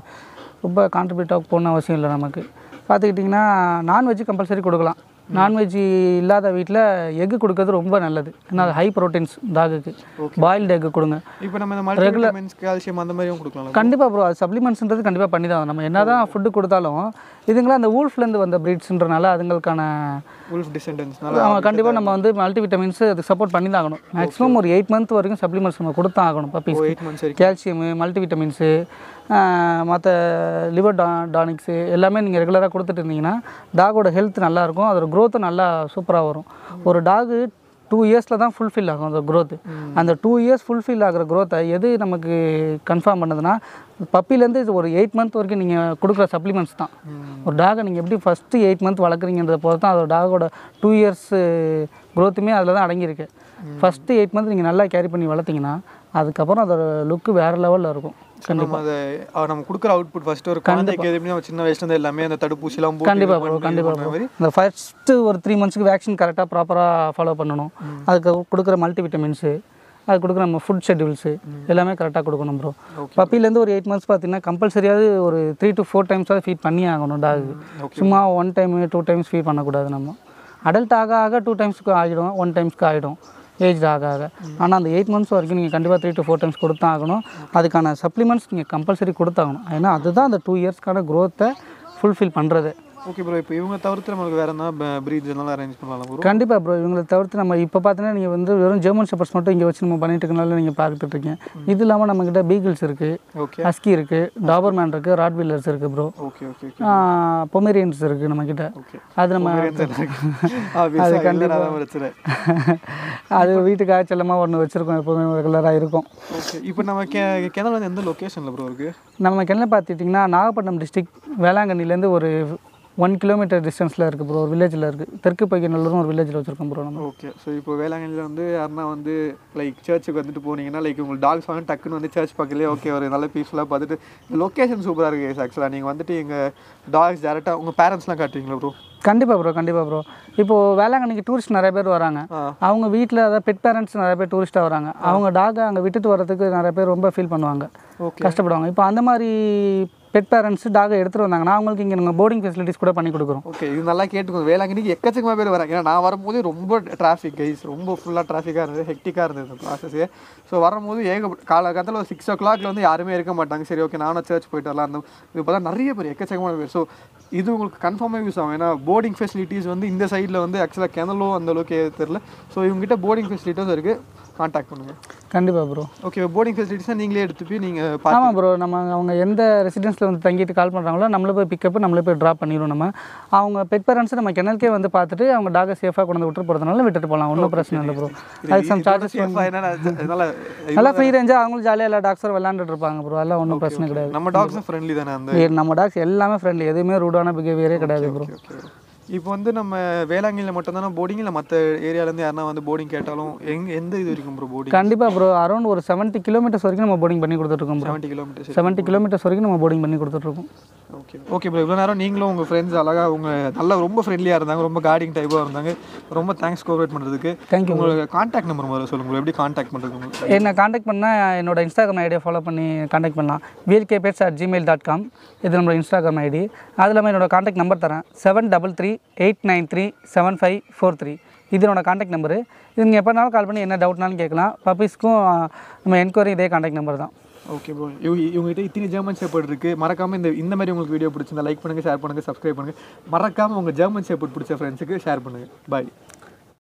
ரொம்ப கான்ட்ரிபியூட்டாக போகணும் அவசியம் இல்லை நமக்கு பார்த்துக்கிட்டிங்கன்னா நான்வெஜ் கம்பல்சரி கொடுக்கலாம் நான்வெஜ் இல்லாத வீட்டில் எக்கு கொடுக்கறது ரொம்ப நல்லது ஏன்னா அது ஹை ப்ரோட்டீன்ஸ் டாகுக்கு பாயில்டு எக்கு கொடுங்க
இப்போ நம்ம இந்த மல்டிவிட்டமின்ஸ் கால்சியம் அந்த மாதிரியும் கொடுக்கலாம்
கண்டிப்பாக ப்ரோ அது சப்ளிமெண்ட்ஸ்ன்றது கண்டிப்பாக பண்ணி தான் ஆகணும். நம்ம என்ன தான் ஃபுட்டு கொடுத்தாலும் இதுங்களாம் அந்த ஊல்ஃப்லேருந்து வந்த ப்ரீட்ஸ்ன்றனால அதுங்களுக்கான
உல்ஃப் டிசெண்டன்ஸ்னால
ஆமாம் கண்டிப்பாக நம்ம வந்து மல்டிவிட்டமின்ஸ் அதுக்கு சப்போர்ட் பண்ணி தான் ஆகணும் மேக்ஸிமம் ஒரு எயிட் மந்த் வரைக்கும் சப்ளிமெண்ட்ஸ் நம்ம கொடுத்தா ஆகணும் பப்பீஸ்
எயிட் மந்த்ஸ் வரைக்கும்
கால்சியமு மல்டிவிட்டமின்ஸு மற்ற லிவர் டா டானிக்ஸு எல்லாமே நீங்கள் ரெகுலராக கொடுத்துட்டு இருந்தீங்கன்னா டாகோட ஹெல்த் நல்லாயிருக்கும் அதோட க்ரோத்தும் நல்லா சூப்பராக வரும் ஒரு டாகு டூ இயர்ஸில் தான் ஃபுல்ஃபில் ஆகும் அந்த க்ரோத்து அந்த டூ இயர்ஸ் ஃபுல்ஃபில் ஆகிற க்ரோத்தை எது நமக்கு கன்ஃபார்ம் பண்ணுதுன்னா பப்பிலேருந்து இது ஒரு எயிட் மந்த் வரைக்கும் நீங்கள் கொடுக்குற சப்ளிமெண்ட்ஸ் தான் ஒரு டாகை நீங்கள் எப்படி ஃபஸ்ட்டு எயிட் மந்த் வளர்க்குறீங்கன்றத பொறுத்து தான் அதோட டாகோட டூ இயர்ஸு க்ரோத்துமே அதில் தான் அடங்கியிருக்கு ஃபஸ்ட்டு எயிட் மந்த் நீங்கள் நல்லா கேரி பண்ணி வளர்த்தீங்கன்னா அதுக்கப்புறம் அதோட லுக்கு வேறு லெவலில் இருக்கும்
நம்ம அதை அஹ் நம்ம கொடுக்குற அவுட்புட் ஃபர்ஸ்ட் ஒரு குழந்தைக்கு எது எப்படின்னா சின்ன வயசுல இருந்து எல்லாமே அந்த தடுப்பூசிலாம் போட்டு
கண்டிப்பாக
இது
ப்ரோ
பண்ணி
கண்டிப்பாக
இது
ப்ரோ
பண்ண மாதிரி
இந்த ஃபர்ஸ்ட்டு ஒரு த்ரீ மந்த்ஸ்க்கு வேக்சின் கரெக்டாக ப்ராப்பராக ஃபாலோ பண்ணணும் அதுக்கு கொடுக்குற மல்டிவிட்டமின்ஸு அது கொடுக்குற நம்ம ஃபுட் ஷெட்யூல்ஸு எல்லாமே கரெக்டாக கொடுக்கணும் ப்ரோ பப்பிலேருந்து ஒரு எயிட் மந்த்ஸ் பார்த்தீங்கன்னா கம்பல்சரியாவது ஒரு த்ரீ டு ஃபோர் டைம்ஸாவது ஃபீட் பண்ணி ஆகணும் டாகு சும்மா one time two times feed பண்ணக்கூடாது நம்ம அடல்ட் ஆக ஆக டூ டைம்ஸ்க்கு ஆகிடும் ஒன் டைம்ஸ்க்கு ஆகிடும் ஏஜ் ஆக ஆக ஆனால் அந்த எயிட் மந்த்ஸ் வரைக்கும் நீங்கள் கண்டிப்பாக த்ரீ டு ஃபோர் டைம்ஸ் கொடுத்தா ஆகணும் அதுக்கான சப்ளிமெண்ட்ஸ் நீங்கள் கம்பல்சரி கொடுத்தாகணும் ஏன்னா அதுதான் அந்த டூ இயர்ஸ்க்கான க்ரோத்தை ஃபுல்ஃபில் பண்ணுறது
ஓகே ப்ரோ இப்போ இவங்க தவிர்த்து நம்மளுக்கு வேற என்ன பிரீட்ஸ் எல்லாம் அரேஞ்ச் பண்ணலாம் ப்ரோ
கண்டிப்பாக ப்ரோ இவங்களை தவிர்த்து நம்ம இப்போ பார்த்தீங்கன்னா நீங்கள் வந்து வெறும் ஜெர்மன் ஷெப்பர்ஸ் மட்டும் இங்கே வச்சு நம்ம பண்ணிட்டு இருக்கனால நீங்கள் பார்த்துட்டு இருக்கீங்க இது இல்லாமல் நம்மக்கிட்ட பீகிள்ஸ் இருக்குது
ஓகே
ஹஸ்கி இருக்குது டாபர்மேன் இருக்குது ராட் வீலர்ஸ் இருக்குது ப்ரோ
ஓகே ஓகே
பொமேரியன்ஸ் இருக்குது நம்மக்கிட்ட
ஓகே
அது நம்ம
அது கண்டிப்பாக பிரச்சனை
அது வீட்டுக்காக செல்லமாக ஒன்று வச்சுருக்கோம் எப்போவுமே ரெகுலராக இருக்கும்
ஓகே இப்போ நம்ம கே கிணறு வந்து எந்த லொக்கேஷனில் ப்ரோ இருக்கு
நம்ம கிணறு பார்த்துட்டிங்கன்னா நாகப்பட்டினம் டிஸ்ட்ரிக்ட் வேளாங்கண்ணிலேருந்து ஒரு ஒன் கிலோமீட்டர் டிஸ்டன்ஸில் இருக்குது ப்ரோ ஒரு வில்லேஜில் இருக்குது தெற்கு பையநல்லூர்னு ஒரு வில்லேஜில் வச்சுருக்கோம் ப்ரோ நம்ம
ஓகே ஸோ இப்போ வேளாங்கண்ணியில் வந்து யாருன்னா வந்து லைக் சர்ச்சுக்கு வந்துட்டு போனீங்கன்னா லைக் உங்களுக்கு டாக்ஸ் வாங்க டக்குன்னு வந்து சர்ச் பக்கத்துலேயே ஓகே ஒரு நல்ல பீஸ்ஃபுல்லாக பார்த்துட்டு லொக்கேஷன் சூப்பராக இருக்குது ஆக்சுவலாக நீங்கள் வந்துட்டு எங்கள் டாக்ஸ் டேரெக்டாக உங்கள் பேரண்ட்ஸ்லாம் காட்டுவீங்களா ப்ரோ
கண்டிப்பாக ப்ரோ கண்டிப்பாக ப்ரோ இப்போது வேளாங்கண்ணிக்கு டூரிஸ்ட் நிறைய பேர் வராங்க
ஆ.
அவங்க வீட்டில் அதாவது பெட் பேரண்ட்ஸ் நிறைய பேர் டூரிஸ்ட்டாக வராங்க அவங்க டாகை அங்கே விட்டுட்டு வரதுக்கு நிறைய பேர் ரொம்ப ஃபீல் பண்ணுவாங்க
ஓகே
கஷ்டப்படுவாங்க இப்போ அந்த மாதிரி பெட் பேரண்ட்ஸ் டாகை எடுத்துகிட்டு வந்தாங்கன்னா அவங்களுக்கு இங்கே நாங்கள் போர்டிங் ஃபெசிலிட்டிஸ் கூட பண்ணி கொடுக்குறோம்
ஓகே இது நல்லா கேட்டுக்கோங்க வேளாங்கண்ணிக்கு எக்கச்சக்கமாக பேர் வராங்க ஏன்னா நான் வரும்போது ரொம்ப டிராஃபிக் கைஸ் ரொம்ப ஃபுல்லாக டிராஃபிக்காக இருந்தது ஹெக்டிக்காக இருந்தது இந்த ப்ராசஸே ஸோ வரும்போது ஏக காலகட்டத்தில் ஒரு சிக்ஸ் ஓ கிளாக்ல வந்து யாருமே இருக்க மாட்டாங்க சரி ஓகே நானும் சர்ச் போயிட்டு வரலாம் இருந்தோம் இது பார்த்தா நிறைய பேர் எக்கச்சக்கமான பேர் ஸோ இது உங்களுக்கு கன்ஃபார்மாக யூஸ் ஆகும் ஏன்னா போர்டிங் ஃபெசிலிட்டிஸ் வந்து இந்த சைடில் வந்து ஆக்சுவலாக கிணலோ அந்த அளவுக்கு தெரில ஸோ இவங்ககிட்ட போர்டிங் ஃபெசிலிட்டிஸ் இருக்குது கான்டாக்ட் பண்ணுங்கள்
கண்டிப்பாக ப்ரோ
ஓகே போர்டிங் ஃபெசிலிட்டிஸ்னால் நீங்களே எடுத்து போய் நீங்கள் பார்த்து
ஆமாம் ப்ரோ நம்ம அவங்க எந்த ரெசிடென்ஸில் வந்து தங்கிட்டு கால் பண்ணுறாங்களோ நம்மளே போய் பிக்கப் நம்மளே போய் ட்ராப் பண்ணிடுவோம் நம்ம அவங்க பெட் பேரண்ட்ஸ் நம்ம கிணல்கே வந்து பார்த்துட்டு அவங்க டாகை சேஃபாக கொண்டு வந்து விட்டு போகிறதுனால விட்டுட்டு போகலாம் ஒன்றும் பிரச்சனை இல்லை ப்ரோ அதுக்கு சம் சார்ஜஸ்
என்னன்னா அதனால
நல்லா ஃப்ரீ ரேஞ்சாக அவங்களும் ஜாலியாக எல்லா டாக்ஸரும் விளாண்டுட்டு இருப்பாங்க ப்ரோ அதெல்லாம் ஒன்றும் பிரச்சனை கிடையாது
நம்ம டாக்ஸும் ஃப்ரெண்ட்லி தானே அந்த
ஏ, நம்ம டாக்ஸ் எல்லாமே ஃப்ரெண்ட்லி எதுவுமே ரூடான பிஹேவியரே கிடையாது ப்ரோ
ஓகே இப்போ வந்து நம்ம வேளாங்கண்ணியில் மட்டும் தானே போர்டிங் இல்லை மற்ற ஏரியாலேருந்து யாருனா வந்து போர்டிங் கேட்டாலும் எங்க எந்த இது வரைக்கும் ப்ரோ போர்டிங்
கண்டிப்பாக ப்ரோ அரௌண்ட் ஒரு செவன்ட்டி கிலோமீட்டர்ஸ் வரைக்கும் நம்ம போர்டிங் பண்ணி கொடுத்துட்ருக்கோம் bro
seventy kilometres
seventy kilometres வரைக்கும் நம்ம போர்டிங் பண்ணி கொடுத்துட்ருக்கோம்
ஓகே ஓகே ப்ரோ இவ்வளோ நேரம் நீங்களும் உங்கள் ஃப்ரெண்ட்ஸ் அழகாக உங்க நல்லா ரொம்ப ஃப்ரெண்ட்லியாக இருந்தாங்க ரொம்ப கார்டிங் டைப்பாக இருந்தாங்க ரொம்ப தேங்க்ஸ் கோஆப்ரேட் பண்ணுறதுக்கு
Thank you,
உங்களுக்கு கான்டாக்ட் நம்பர் முதல்ல சொல்லுங்க bro. எப்படி கான்டாக்ட் பண்ணுறது உங்களுக்கு
என்னை காண்டாக்ட் பண்ணால் என்னோட இன்ஸ்டாகிராம் ஐடியை ஃபாலோ பண்ணி காண்டாக்ட் பண்ணலாம் VLK pets at Gmail dot com இது நம்மளோட இன்ஸ்டாகிராம் ஐடி அது இல்லாமல் என்னோட காண்டாக்ட் நம்பர் தரேன் seven double three eight nine three seven five four three இது என்னோட காண்டாக்ட் நம்பரு இது நீங்கள் எப்போனாலும் கால் பண்ணி என்ன டவுட்னாலும் கேட்கலாம் பப்பீஸ்க்கும் நம்ம என்கொயரி இதே காண்டாக்ட் நம்பர் தான்
ஓகே ப்ரோ இவங்க இவங்ககிட்ட இத்தனை ஜெர்மன் ஷெப்பர்ட் இருக்கு மறக்காம இந்த இந்த மாதிரி உங்களுக்கு வீடியோ பிடிச்சிருந்தா லைக் பண்ணுங்க ஷேர் பண்ணுங்க சப்ஸ்கிரைப் பண்ணுங்க மறக்காம உங்க ஜெர்மன் ஷெப்பர்ட் பிடிச்ச ஃப்ரெண்ட்ஸுக்கு ஷேர் பண்ணுங்க பாய்